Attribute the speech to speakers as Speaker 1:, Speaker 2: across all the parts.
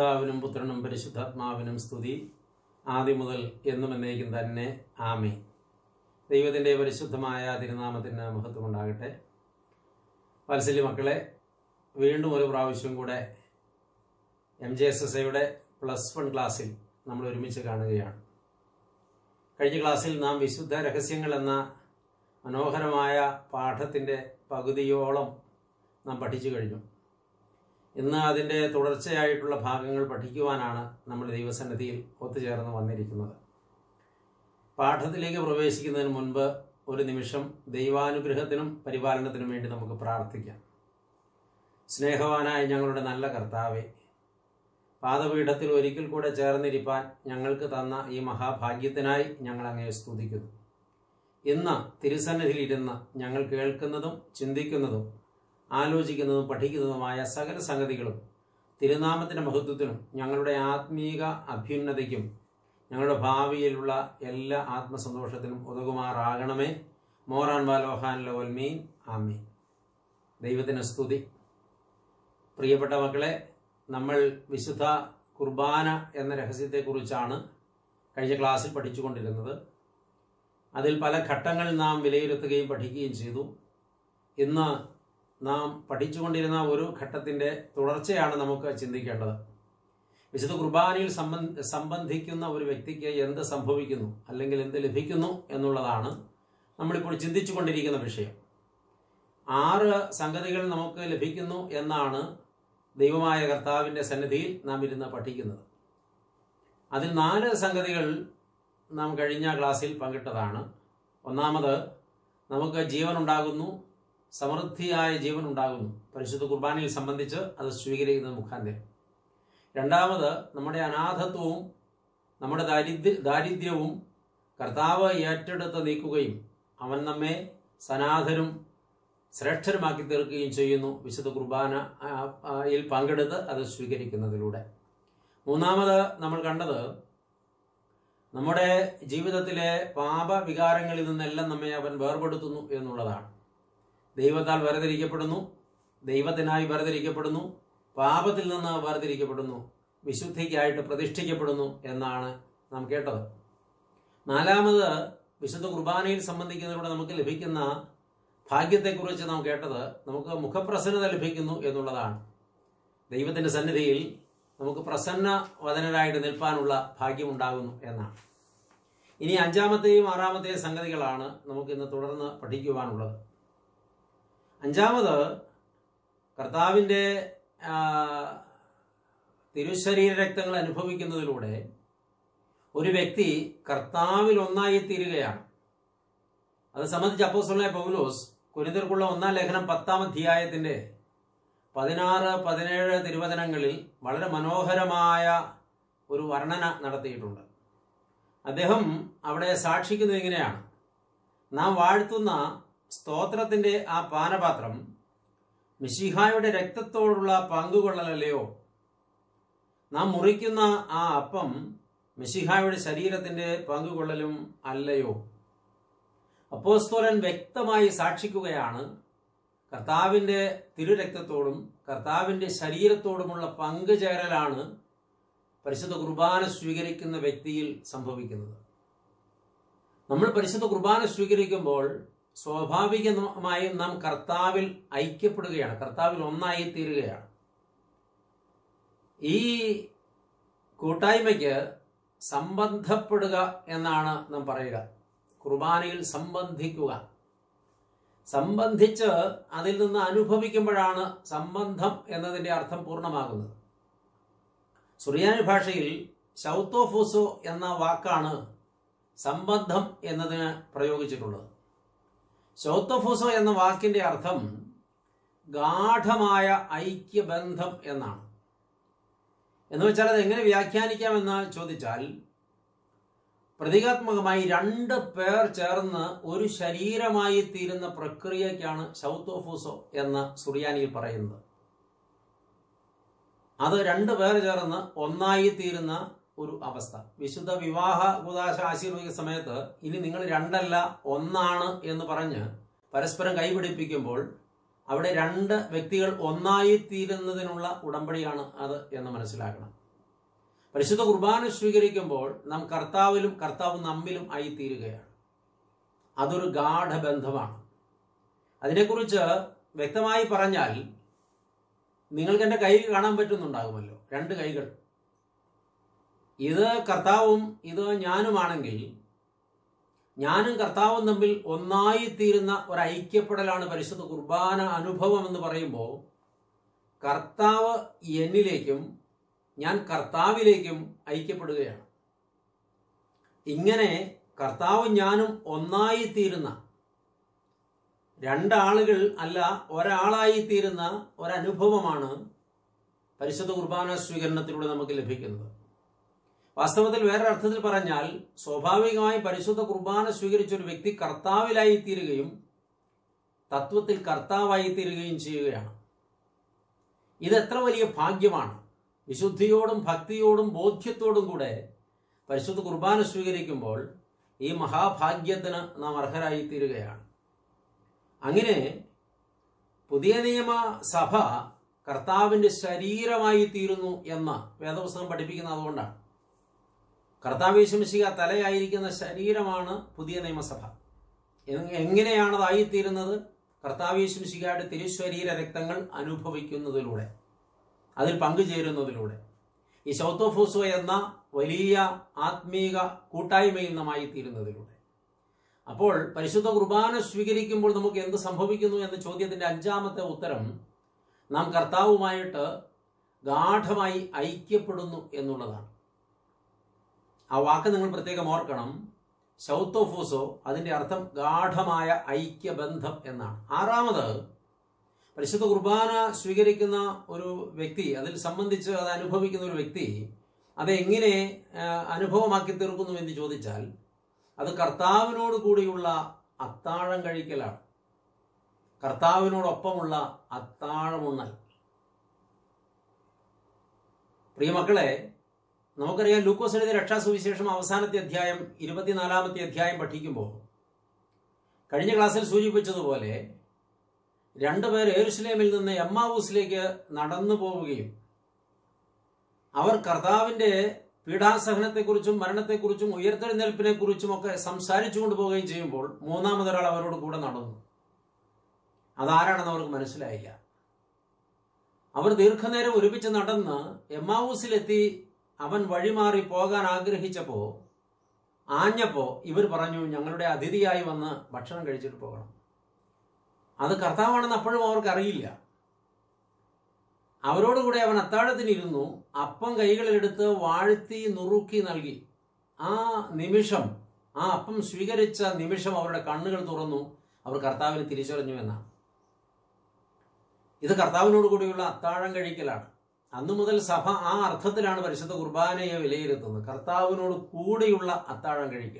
Speaker 1: പിതാവിനും പുത്രനും പരിശുദ്ധാത്മാവിനും സ്തുതി ആദ്യം മുതൽ എന്നും എന്നേക്കും തന്നെ ആമേ ദൈവത്തിൻ്റെ പരിശുദ്ധമായ തിരുനാമത്തിന് മഹത്വമുണ്ടാകട്ടെ വാത്സല്യ മക്കളെ വീണ്ടും ഒരു പ്രാവശ്യം കൂടെ എം ജെ എസ് എസ് എയുടെ പ്ലസ് വൺ ക്ലാസ്സിൽ നമ്മൾ ഒരുമിച്ച് കാണുകയാണ് കഴിഞ്ഞ ക്ലാസ്സിൽ നാം വിശുദ്ധ രഹസ്യങ്ങൾ എന്ന മനോഹരമായ പാഠത്തിൻ്റെ പകുതിയോളം നാം പഠിച്ചു കഴിഞ്ഞു ഇന്ന് അതിൻ്റെ തുടർച്ചയായിട്ടുള്ള ഭാഗങ്ങൾ പഠിക്കുവാനാണ് നമ്മൾ ദൈവസന്നിധിയിൽ ഒത്തുചേർന്ന് വന്നിരിക്കുന്നത് പാഠത്തിലേക്ക് പ്രവേശിക്കുന്നതിന് മുൻപ് ഒരു നിമിഷം ദൈവാനുഗ്രഹത്തിനും പരിപാലനത്തിനും വേണ്ടി നമുക്ക് പ്രാർത്ഥിക്കാം സ്നേഹവാനായ ഞങ്ങളുടെ നല്ല കർത്താവെ പാദപീഠത്തിൽ ഒരിക്കൽ കൂടെ ചേർന്നിരിപ്പാൻ ഞങ്ങൾക്ക് തന്ന ഈ മഹാഭാഗ്യത്തിനായി ഞങ്ങൾ അങ്ങയെ സ്തുതിക്കുന്നു ഇന്ന് തിരുസന്നിധിയിൽ ഇരുന്ന് ഞങ്ങൾ കേൾക്കുന്നതും ചിന്തിക്കുന്നതും ആലോചിക്കുന്നതും പഠിക്കുന്നതുമായ സകല സംഗതികളും തിരുനാമത്തിൻ്റെ മഹത്വത്തിനും ഞങ്ങളുടെ ആത്മീക അഭ്യുന്നതയ്ക്കും ഞങ്ങളുടെ ഭാവിയിലുള്ള എല്ലാ ആത്മസന്തോഷത്തിനും ഉതകുമാറാകണമേ മോറാൻ വാലോഹാൻ ലോൽമീൻ ആമീൻ ദൈവത്തിന് സ്തുതി പ്രിയപ്പെട്ട മക്കളെ നമ്മൾ വിശുദ്ധ കുർബാന എന്ന രഹസ്യത്തെക്കുറിച്ചാണ് കഴിഞ്ഞ ക്ലാസ്സിൽ പഠിച്ചുകൊണ്ടിരുന്നത് അതിൽ പല ഘട്ടങ്ങൾ നാം വിലയിരുത്തുകയും പഠിക്കുകയും ചെയ്തു ഇന്ന് നാം പഠിച്ചുകൊണ്ടിരുന്ന ഒരു ഘട്ടത്തിൻ്റെ തുടർച്ചയാണ് നമുക്ക് ചിന്തിക്കേണ്ടത് വിശുദ്ധ കുർബാനയിൽ സംബന്ധ സംബന്ധിക്കുന്ന ഒരു വ്യക്തിക്ക് എന്ത് സംഭവിക്കുന്നു അല്ലെങ്കിൽ എന്ത് ലഭിക്കുന്നു എന്നുള്ളതാണ് നമ്മളിപ്പോൾ ചിന്തിച്ചു കൊണ്ടിരിക്കുന്ന വിഷയം ആറ് സംഗതികൾ നമുക്ക് ലഭിക്കുന്നു എന്നാണ് ദൈവമായ കർത്താവിൻ്റെ സന്നിധിയിൽ നാം ഇരുന്ന് പഠിക്കുന്നത് അതിൽ നാല് സംഗതികൾ നാം കഴിഞ്ഞ ക്ലാസ്സിൽ പങ്കിട്ടതാണ് ഒന്നാമത് നമുക്ക് ജീവൻ ഉണ്ടാകുന്നു സമൃദ്ധിയായ ജീവൻ ഉണ്ടാകുന്നു പരിശുദ്ധ കുർബാനയിൽ സംബന്ധിച്ച് അത് സ്വീകരിക്കുന്നത് മുഖാന്തരം രണ്ടാമത് നമ്മുടെ അനാഥത്വവും നമ്മുടെ ദാരിദ്ര്യ ദാരിദ്ര്യവും കർത്താവ് ഏറ്റെടുത്ത് നീക്കുകയും അവൻ നമ്മെ സനാഥരും ശ്രേഷ്ഠരുമാക്കി തീർക്കുകയും ചെയ്യുന്നു വിശുദ്ധ കുർബാനയിൽ പങ്കെടുത്ത് അത് സ്വീകരിക്കുന്നതിലൂടെ മൂന്നാമത് നമ്മൾ കണ്ടത് നമ്മുടെ ജീവിതത്തിലെ പാപവികാരങ്ങളിൽ നിന്നെല്ലാം നമ്മെ അവൻ വേർപെടുത്തുന്നു എന്നുള്ളതാണ് ദൈവത്താൽ വേർതിരിക്കപ്പെടുന്നു ദൈവത്തിനായി വേർതിരിക്കപ്പെടുന്നു പാപത്തിൽ നിന്ന് വേർതിരിക്കപ്പെടുന്നു വിശുദ്ധിക്കായിട്ട് പ്രതിഷ്ഠിക്കപ്പെടുന്നു എന്നാണ് നാം കേട്ടത് നാലാമത് വിശുദ്ധ കുർബാനയിൽ സംബന്ധിക്കുന്നതിലൂടെ നമുക്ക് ലഭിക്കുന്ന ഭാഗ്യത്തെക്കുറിച്ച് നാം കേട്ടത് നമുക്ക് മുഖപ്രസന്നത ലഭിക്കുന്നു എന്നുള്ളതാണ് ദൈവത്തിൻ്റെ സന്നിധിയിൽ നമുക്ക് പ്രസന്ന വദനരായിട്ട് നിൽപ്പാനുള്ള ഭാഗ്യമുണ്ടാകുന്നു എന്നാണ് ഇനി അഞ്ചാമത്തെയും ആറാമത്തെയും സംഗതികളാണ് നമുക്ക് ഇന്ന് തുടർന്ന് പഠിക്കുവാനുള്ളത് അഞ്ചാമത് കർത്താവിൻ്റെ തിരുശരീര രക്തങ്ങൾ അനുഭവിക്കുന്നതിലൂടെ ഒരു വ്യക്തി കർത്താവിൽ ഒന്നായി തീരുകയാണ് അത് സംബന്ധിച്ച് അപ്പോസ്തലനായ പൗലോസ് കുരിന്തർക്കുള്ള ഒന്നാം ലേഖനം പത്താം അധ്യായത്തിന്റെ പതിനാറ് പതിനേഴ് തിരുവചനങ്ങളിൽ വളരെ മനോഹരമായ ഒരു വർണ്ണന നടത്തിയിട്ടുണ്ട് അദ്ദേഹം അവിടെ സാക്ഷിക്കുന്നത് ഇങ്ങനെയാണ് നാം വാഴ്ത്തുന്ന സ്തോത്രത്തിന്റെ ആ പാനപാത്രം മിശിഹായുടെ രക്തത്തോടുള്ള പങ്കുകൊള്ളലല്ലയോ നാം മുറിക്കുന്ന ആ അപ്പം മിശിഹായുടെ ശരീരത്തിന്റെ പങ്കുകൊള്ളലും അല്ലയോ അപ്പോസ്തോലൻ വ്യക്തമായി സാക്ഷിക്കുകയാണ് കർത്താവിൻ്റെ തിരുരക്തത്തോടും കർത്താവിൻ്റെ ശരീരത്തോടുമുള്ള പങ്കുചേരലാണ് പരിശുദ്ധ കുർബാന സ്വീകരിക്കുന്ന വ്യക്തിയിൽ സംഭവിക്കുന്നത് നമ്മൾ പരിശുദ്ധ കുർബാന സ്വീകരിക്കുമ്പോൾ സ്വാഭാവികമായും നാം കർത്താവിൽ ഐക്യപ്പെടുകയാണ് കർത്താവിൽ ഒന്നായി തീരുകയാണ് ഈ കൂട്ടായ്മയ്ക്ക് സംബന്ധപ്പെടുക എന്നാണ് നാം പറയുക കുർബാനയിൽ സംബന്ധിക്കുക സംബന്ധിച്ച് അതിൽ നിന്ന് അനുഭവിക്കുമ്പോഴാണ് സംബന്ധം എന്നതിൻ്റെ അർത്ഥം പൂർണ്ണമാകുന്നത് സുറിയാനി ഭാഷയിൽ ശൗത്തോഫൂസോ എന്ന വാക്കാണ് സംബന്ധം എന്നതിന് പ്രയോഗിച്ചിട്ടുള്ളത് ശൗത്തോഫൂസോ എന്ന വാക്കിന്റെ അർത്ഥം ഗാഠമായ ഐക്യബന്ധം എന്നാണ് എന്ന് വെച്ചാൽ അത് എങ്ങനെ വ്യാഖ്യാനിക്കാമെന്ന് ചോദിച്ചാൽ പ്രതീകാത്മകമായി രണ്ട് പേർ ചേർന്ന് ഒരു ശരീരമായി തീരുന്ന പ്രക്രിയയ്ക്കാണ് ശൗത്തോഫൂസോ എന്ന സുറിയാനിയിൽ പറയുന്നത് അത് രണ്ട് പേർ ചേർന്ന് ഒന്നായി തീരുന്ന ഒരു അവസ്ഥ വിശുദ്ധ വിവാഹ കൂതാശ ആശീർവദിക്കുന്ന സമയത്ത് ഇനി നിങ്ങൾ രണ്ടല്ല ഒന്നാണ് എന്ന് പറഞ്ഞ് പരസ്പരം കൈപിടിപ്പിക്കുമ്പോൾ അവിടെ രണ്ട് വ്യക്തികൾ ഒന്നായി തീരുന്നതിനുള്ള ഉടമ്പടിയാണ് അത് എന്ന് മനസ്സിലാക്കണം പരിശുദ്ധ കുർബാന സ്വീകരിക്കുമ്പോൾ നാം കർത്താവിലും കർത്താവ് നമ്മിലും ആയി തീരുകയാണ് അതൊരു ഗാഠബന്ധമാണ് അതിനെക്കുറിച്ച് വ്യക്തമായി പറഞ്ഞാൽ നിങ്ങൾക്ക് എൻ്റെ കൈ കാണാൻ പറ്റുന്നുണ്ടാകുമല്ലോ രണ്ട് കൈകൾ ഇത് കർത്താവും ഇത് ഞാനുമാണെങ്കിൽ ഞാനും കർത്താവും തമ്മിൽ ഒന്നായി തീരുന്ന ഒരു ഐക്യപ്പെടലാണ് പരിശുദ്ധ കുർബാന അനുഭവം എന്ന് പറയുമ്പോൾ കർത്താവ് എന്നിലേക്കും ഞാൻ കർത്താവിലേക്കും ഐക്യപ്പെടുകയാണ് ഇങ്ങനെ കർത്താവും ഞാനും ഒന്നായി തീരുന്ന രണ്ടാളുകൾ അല്ല ഒരാളായി തീരുന്ന ഒരനുഭവമാണ് പരിശുദ്ധ കുർബാന സ്വീകരണത്തിലൂടെ നമുക്ക് ലഭിക്കുന്നത് വാസ്തവത്തിൽ വേറെ അർത്ഥത്തിൽ പറഞ്ഞാൽ സ്വാഭാവികമായി പരിശുദ്ധ കുർബാന സ്വീകരിച്ച ഒരു വ്യക്തി കർത്താവിലായി തീരുകയും തത്വത്തിൽ കർത്താവായി തീരുകയും ചെയ്യുകയാണ് ഇത് എത്ര വലിയ ഭാഗ്യമാണ് വിശുദ്ധിയോടും ഭക്തിയോടും ബോധ്യത്തോടും കൂടെ പരിശുദ്ധ കുർബാന സ്വീകരിക്കുമ്പോൾ ഈ മഹാഭാഗ്യത്തിന് നാം അർഹരായി തീരുകയാണ് അങ്ങനെ പുതിയ നിയമ സഭ കർത്താവിന്റെ ശരീരമായി തീരുന്നു എന്ന് വേദപുസ്തകം പഠിപ്പിക്കുന്നത് അതുകൊണ്ടാണ് കർത്താവ് യേശുമിശിക തലയായിരിക്കുന്ന ശരീരമാണ് പുതിയ നിയമസഭ എ- എങ്ങനെയാണതായിത്തീരുന്നത് കർത്താവ് യേശുമിശികയുടെ തിരുശരീര രക്തങ്ങൾ അനുഭവിക്കുന്നതിലൂടെ അതിൽ പങ്കുചേരുന്നതിലൂടെ ഈ ശൗത്തോഫൂസോ എന്ന വലിയ ആത്മീക കൂട്ടായ്മയിൽ നമായി തീരുന്നതിലൂടെ അപ്പോൾ പരിശുദ്ധ കുർബാന സ്വീകരിക്കുമ്പോൾ നമുക്ക് എന്ത് സംഭവിക്കുന്നു എന്ന ചോദ്യത്തിന്റെ അഞ്ചാമത്തെ ഉത്തരം നാം കർത്താവുമായിട്ട് ഗാഠമായി ഐക്യപ്പെടുന്നു എന്നുള്ളതാണ് ആ വാക്ക് നിങ്ങൾ പ്രത്യേകം ഓർക്കണം ശൗത്തോഫൂസോ അതിന്റെ അർത്ഥം ഗാഠമായ ഐക്യബന്ധം എന്നാണ് ആറാമത് പരിശുദ്ധ കുർബാന സ്വീകരിക്കുന്ന ഒരു വ്യക്തി അതിൽ സംബന്ധിച്ച് അത് അനുഭവിക്കുന്ന ഒരു വ്യക്തി അത് എങ്ങനെ ആ, അനുഭവമാക്കി തീർക്കുന്നു എന്ന് ചോദിച്ചാൽ അത് കർത്താവിനോട് കൂടിയുള്ള അത്താഴം കഴിക്കലാണ് കർത്താവിനോടൊപ്പമുള്ള അത്താഴമുണ്ണൽ പ്രിയമക്കളെ നമുക്കറിയാം ലൂക്കോസ് എഴുതിയ രക്ഷാസുവിശേഷം അവസാനത്തെ അധ്യായം ഇരുപത്തിനാലാമത്തെ അധ്യായം പഠിക്കുമ്പോൾ കഴിഞ്ഞ ക്ലാസ്സിൽ സൂചിപ്പിച്ചതുപോലെ രണ്ടുപേർ എരുസലേമിൽ നിന്ന് എമ്മാവൂസിലേക്ക് നടന്നു പോവുകയും അവർ കർത്താവിന്റെ പീഡാസഹനത്തെക്കുറിച്ചും മരണത്തെക്കുറിച്ചും ഉയർത്തെഴുന്നേൽപ്പിനെ കുറിച്ചും ഒക്കെ സംസാരിച്ചു കൊണ്ടുപോവുകയും ചെയ്യുമ്പോൾ മൂന്നാമതൊരാൾ അവരോട് കൂടെ നടന്നു അതാരാണെന്ന് അവർക്ക് മനസ്സിലായില്ല അവർ ദീർഘനേരം ഒരുമിച്ച് നടന്ന് എമ്മാവൂസിലെത്തി അവൻ വഴിമാറി പോകാൻ ആഗ്രഹിച്ചപ്പോ ആഞ്ഞപ്പോ ഇവർ പറഞ്ഞു ഞങ്ങളുടെ അതിഥിയായി വന്ന് ഭക്ഷണം കഴിച്ചിട്ട് പോകണം അത് കർത്താവാണെന്ന് അപ്പോഴും അവർക്ക് അറിയില്ല അവരോടുകൂടെ അവൻ അത്താഴത്തിനിരുന്നു അപ്പം കൈകളിലെടുത്ത് വാഴ്ത്തി നുറുക്കി നൽകി ആ നിമിഷം ആ അപ്പം സ്വീകരിച്ച നിമിഷം അവരുടെ കണ്ണുകൾ തുറന്നു അവർ കർത്താവിനെ തിരിച്ചറിഞ്ഞു എന്നാണ് ഇത് കർത്താവിനോട് കൂടിയുള്ള അത്താഴം കഴിക്കലാണ് അന്നു മുതൽ സഭ ആ അർത്ഥത്തിലാണ് പരിശുദ്ധ കുർബാനയെ വിലയിരുത്തുന്നത് കർത്താവിനോട് കൂടിയുള്ള അത്താഴം കഴിക്കൽ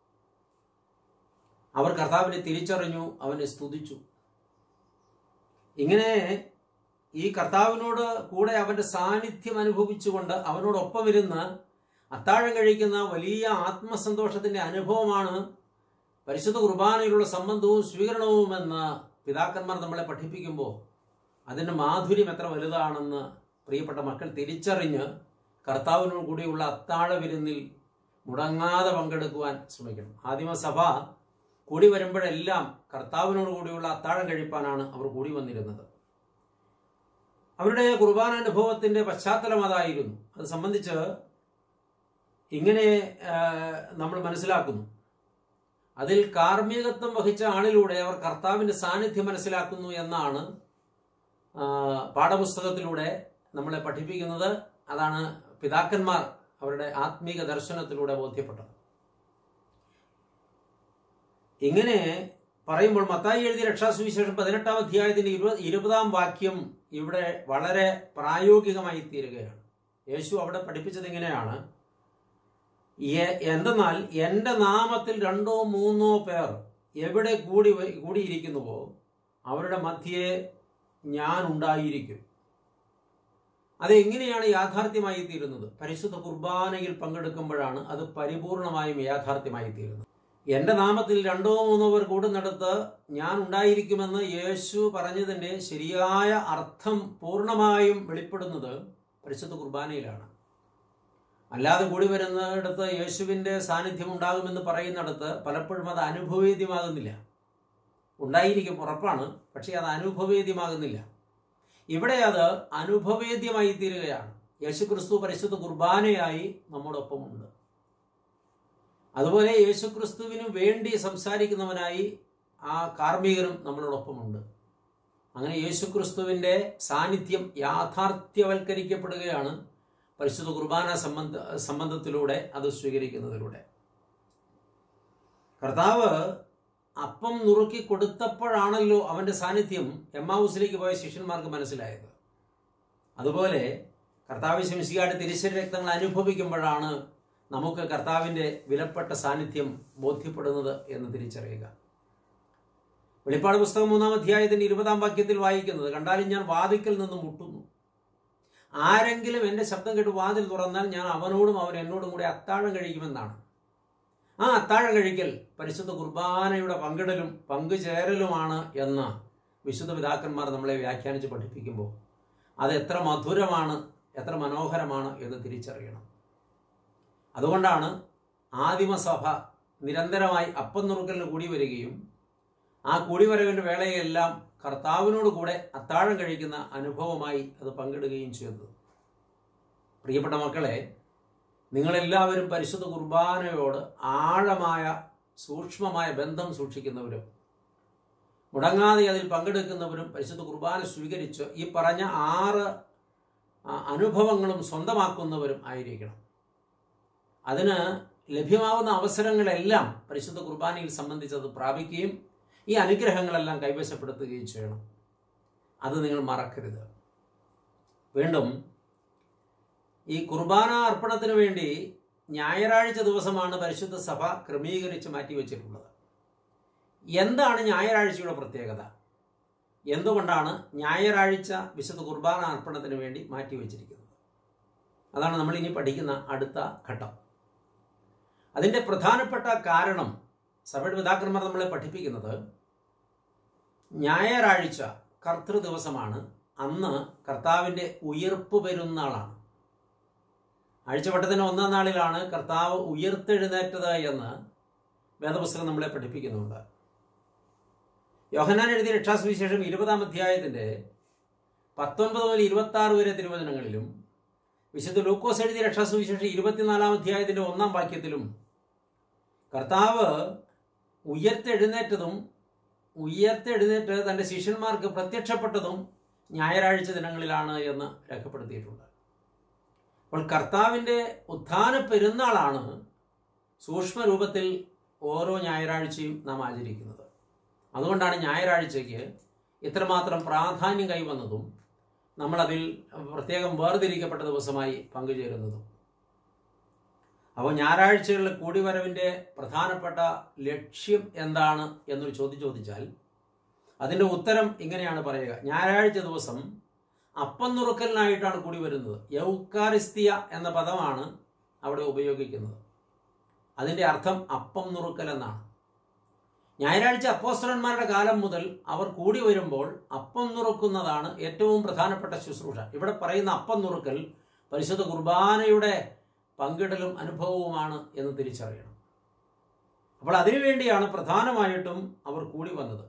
Speaker 1: അവർ കർത്താവിനെ തിരിച്ചറിഞ്ഞു അവനെ സ്തുതിച്ചു ഇങ്ങനെ ഈ കർത്താവിനോട് കൂടെ അവന്റെ സാന്നിധ്യം അനുഭവിച്ചുകൊണ്ട് അവനോടൊപ്പം ഇരുന്ന് അത്താഴം കഴിക്കുന്ന വലിയ ആത്മസന്തോഷത്തിന്റെ അനുഭവമാണ് പരിശുദ്ധ കുർബാനയിലുള്ള സംബന്ധവും സ്വീകരണവും എന്ന് പിതാക്കന്മാർ നമ്മളെ പഠിപ്പിക്കുമ്പോൾ അതിന്റെ മാധുര്യം എത്ര വലുതാണെന്ന് പ്രിയപ്പെട്ട മക്കൾ തിരിച്ചറിഞ്ഞ് കർത്താവിനോട് കൂടിയുള്ള അത്താഴ വിരുന്നിൽ മുടങ്ങാതെ പങ്കെടുക്കുവാൻ ശ്രമിക്കണം ആദിമസഭ കൂടി വരുമ്പോഴെല്ലാം കർത്താവിനോട് കൂടിയുള്ള അത്താഴം കഴിപ്പാനാണ് അവർ കൂടി വന്നിരുന്നത് അവരുടെ കുർബാന അനുഭവത്തിന്റെ പശ്ചാത്തലം അതായിരുന്നു അത് സംബന്ധിച്ച് ഇങ്ങനെ ആ, നമ്മൾ മനസ്സിലാക്കുന്നു അതിൽ കാർമ്മികത്വം വഹിച്ച ആളിലൂടെ അവർ കർത്താവിന്റെ സാന്നിധ്യം മനസ്സിലാക്കുന്നു എന്നാണ് ആ, പാഠപുസ്തകത്തിലൂടെ നമ്മളെ പഠിപ്പിക്കുന്നത് അതാണ് പിതാക്കന്മാർ അവരുടെ ആത്മീക ദർശനത്തിലൂടെ ബോധ്യപ്പെട്ടത് ഇങ്ങനെ പറയുമ്പോൾ മത്തായി എഴുതിയ രക്ഷാസുവിശേഷം പതിനെട്ടാം അധ്യായത്തിന്റെ ഇരുപത് ഇരുപതാം വാക്യം ഇവിടെ വളരെ പ്രായോഗികമായി തീരുകയാണ് യേശു അവിടെ പഠിപ്പിച്ചത് ഇങ്ങനെയാണ് "എ- എന്തെന്നാൽ എന്റെ നാമത്തിൽ രണ്ടോ മൂന്നോ പേർ എവിടെ കൂടി വ- കൂടിയിരിക്കുന്നുവോ അവരുടെ മധ്യേ ഞാൻ ഉണ്ടായിരിക്കും അതെങ്ങനെയാണ് യാഥാർത്ഥ്യമായി തീരുന്നത് പരിശുദ്ധ കുർബാനയിൽ പങ്കെടുക്കുമ്പോഴാണ് അത് പരിപൂർണമായും യാഥാർത്ഥ്യമായി തീരുന്നത് എന്റെ നാമത്തിൽ രണ്ടോ മൂന്നോ പേർ കൂടുന്നിടത്ത് ഞാൻ ഉണ്ടായിരിക്കുമെന്ന് യേശു പറഞ്ഞതിന്റെ ശരിയായ അർത്ഥം പൂർണ്ണമായും വെളിപ്പെടുന്നത് പരിശുദ്ധ കുർബാനയിലാണ് അല്ലാതെ കൂടി വരുന്നിടത്ത് യേശുവിൻ്റെ സാന്നിധ്യം ഉണ്ടാകുമെന്ന് പറയുന്നിടത്ത് പലപ്പോഴും അത് അനുഭവേദ്യമാകുന്നില്ല ഉണ്ടായിരിക്കും ഉറപ്പാണ് പക്ഷേ അത് അനുഭവേദ്യമാകുന്നില്ല ഇവിടെ അത് അനുഭവേദ്യമായി തീരുകയാണ് യേശുക്രിസ്തു പരിശുദ്ധ കുർബാനയായി നമ്മോടൊപ്പമുണ്ട് അതുപോലെ യേശുക്രിസ്തുവിന് വേണ്ടി സംസാരിക്കുന്നവനായി ആ കാർമ്മികരും നമ്മളോടൊപ്പമുണ്ട് അങ്ങനെ യേശുക്രിസ്തുവിൻ്റെ സാന്നിധ്യം യാഥാർത്ഥ്യവൽക്കരിക്കപ്പെടുകയാണ് പരിശുദ്ധ കുർബാന സംബന്ധ സംബന്ധത്തിലൂടെ അത് സ്വീകരിക്കുന്നതിലൂടെ കർത്താവ് അപ്പം നുറുക്കി കൊടുത്തപ്പോഴാണല്ലോ അവൻ്റെ സാന്നിധ്യം എമ്മാവൂസിലേക്ക് പോയ ശിഷ്യന്മാർക്ക് മനസ്സിലായത് അതുപോലെ കർത്താവ് ശംസികാട് തിരിച്ചരി രക്തങ്ങൾ അനുഭവിക്കുമ്പോഴാണ് നമുക്ക് കർത്താവിൻ്റെ വിലപ്പെട്ട സാന്നിധ്യം ബോധ്യപ്പെടുന്നത് എന്ന് തിരിച്ചറിയുക വെളിപ്പാട് പുസ്തകം മൂന്നാം അധ്യായത്തിന്റെ ഇരുപതാം വാക്യത്തിൽ വായിക്കുന്നത് കണ്ടാലും ഞാൻ വാതിക്കൽ നിന്ന് മുട്ടുന്നു ആരെങ്കിലും എൻ്റെ ശബ്ദം കേട്ട് വാതിൽ തുറന്നാൽ ഞാൻ അവനോടും അവൻ എന്നോടും കൂടി അത്താഴം കഴിക്കുമെന്നാണ് ആ അത്താഴം കഴിക്കൽ പരിശുദ്ധ കുർബാനയുടെ പങ്കിടലും പങ്കുചേരലുമാണ് എന്ന് വിശുദ്ധ പിതാക്കന്മാർ നമ്മളെ വ്യാഖ്യാനിച്ച് പഠിപ്പിക്കുമ്പോൾ അത് എത്ര മധുരമാണ് എത്ര മനോഹരമാണ് എന്ന് തിരിച്ചറിയണം അതുകൊണ്ടാണ് ആദിമസഭ നിരന്തരമായി അപ്പം നുറുക്കലിന് കൂടി വരികയും ആ കൂടിവരവിൻ്റെ വേളയെല്ലാം കർത്താവിനോട് കൂടെ അത്താഴം കഴിക്കുന്ന അനുഭവമായി അത് പങ്കിടുകയും ചെയ്തത് പ്രിയപ്പെട്ട മക്കളെ നിങ്ങളെല്ലാവരും പരിശുദ്ധ കുർബാനയോട് ആഴമായ സൂക്ഷ്മമായ ബന്ധം സൂക്ഷിക്കുന്നവരും മുടങ്ങാതെ അതിൽ പങ്കെടുക്കുന്നവരും പരിശുദ്ധ കുർബാന സ്വീകരിച്ച് ഈ പറഞ്ഞ ആറ് ആ, അനുഭവങ്ങളും സ്വന്തമാക്കുന്നവരും ആയിരിക്കണം അതിന് ലഭ്യമാവുന്ന അവസരങ്ങളെല്ലാം പരിശുദ്ധ കുർബാനയിൽ സംബന്ധിച്ചത് പ്രാപിക്കുകയും ഈ അനുഗ്രഹങ്ങളെല്ലാം കൈവശപ്പെടുത്തുകയും ചെയ്യണം അത് നിങ്ങൾ മറക്കരുത് വീണ്ടും ഈ കുർബാന അർപ്പണത്തിന് വേണ്ടി ഞായറാഴ്ച ദിവസമാണ് പരിശുദ്ധ സഭ ക്രമീകരിച്ച് മാറ്റിവെച്ചിട്ടുള്ളത് എന്താണ് ഞായറാഴ്ചയുടെ പ്രത്യേകത എന്തുകൊണ്ടാണ് ഞായറാഴ്ച വിശുദ്ധ കുർബാന അർപ്പണത്തിന് വേണ്ടി മാറ്റിവെച്ചിരിക്കുന്നത് അതാണ് നമ്മൾ ഇനി പഠിക്കുന്ന അടുത്ത ഘട്ടം അതിൻ്റെ പ്രധാനപ്പെട്ട കാരണം സഭയുടെ പിതാക്കന്മാർ നമ്മളെ പഠിപ്പിക്കുന്നത് ഞായറാഴ്ച കർത്തൃ ദിവസമാണ് അന്ന് കർത്താവിൻ്റെ ഉയർപ്പ് പെരുന്നാളാണ് ആഴ്ചവട്ടത്തിൻ്റെ ഒന്നാം നാളിലാണ് കർത്താവ് ഉയർത്തെഴുന്നേറ്റത് എന്ന് വേദപുസ്തകം നമ്മളെ പഠിപ്പിക്കുന്നുണ്ട് യോഹനാൻ എഴുതിയ രക്ഷാസുവിശേഷം ഇരുപതാം അധ്യായത്തിൻ്റെ പത്തൊൻപത് മുതൽ ഇരുപത്തി ആറ് വരെ തിരുവചനങ്ങളിലും വിശുദ്ധ ലൂക്കോസ് എഴുതിയ രക്ഷാസുവിശേഷം ഇരുപത്തിനാലാം അധ്യായത്തിൻ്റെ ഒന്നാം വാക്യത്തിലും കർത്താവ് ഉയർത്തെഴുന്നേറ്റതും ഉയർത്തെഴുന്നേറ്റ് തൻ്റെ ശിഷ്യന്മാർക്ക് പ്രത്യക്ഷപ്പെട്ടതും ഞായറാഴ്ച ദിനങ്ങളിലാണ് എന്ന് രേഖപ്പെടുത്തിയിട്ടുണ്ട് അപ്പോൾ കർത്താവിൻ്റെ ഉത്ഥാന പെരുന്നാളാണ് സൂക്ഷ്മരൂപത്തിൽ ഓരോ ഞായറാഴ്ചയും നാം ആചരിക്കുന്നത് അതുകൊണ്ടാണ് ഞായറാഴ്ചയ്ക്ക് ഇത്രമാത്രം പ്രാധാന്യം കൈവന്നതും നമ്മളതിൽ പ്രത്യേകം വേർതിരിക്കപ്പെട്ട ദിവസമായി പങ്കുചേരുന്നതും അപ്പോൾ ഞായറാഴ്ചകളിലെ കൂടിവരവിൻ്റെ പ്രധാനപ്പെട്ട ലക്ഷ്യം എന്താണ് എന്നൊരു ചോദ്യം ചോദിച്ചാൽ അതിൻ്റെ ഉത്തരം ഇങ്ങനെയാണ് പറയുക ഞായറാഴ്ച ദിവസം അപ്പം നുറുക്കലിനായിട്ടാണ് കൂടി വരുന്നത് യൗക്കാരിസ്തിയ എന്ന പദമാണ് അവിടെ ഉപയോഗിക്കുന്നത് അതിൻ്റെ അർത്ഥം അപ്പം നുറുക്കൽ എന്നാണ് ഞായറാഴ്ച അപ്പോസ്തലന്മാരുടെ കാലം മുതൽ അവർ കൂടി വരുമ്പോൾ അപ്പം നുറുക്കുന്നതാണ് ഏറ്റവും പ്രധാനപ്പെട്ട ശുശ്രൂഷ ഇവിടെ പറയുന്ന അപ്പം നുറുക്കൽ പരിശുദ്ധ കുർബാനയുടെ പങ്കിടലും അനുഭവവുമാണ് എന്ന് തിരിച്ചറിയണം അപ്പോൾ അതിനുവേണ്ടിയാണ് പ്രധാനമായിട്ടും അവർ കൂടി വന്നത്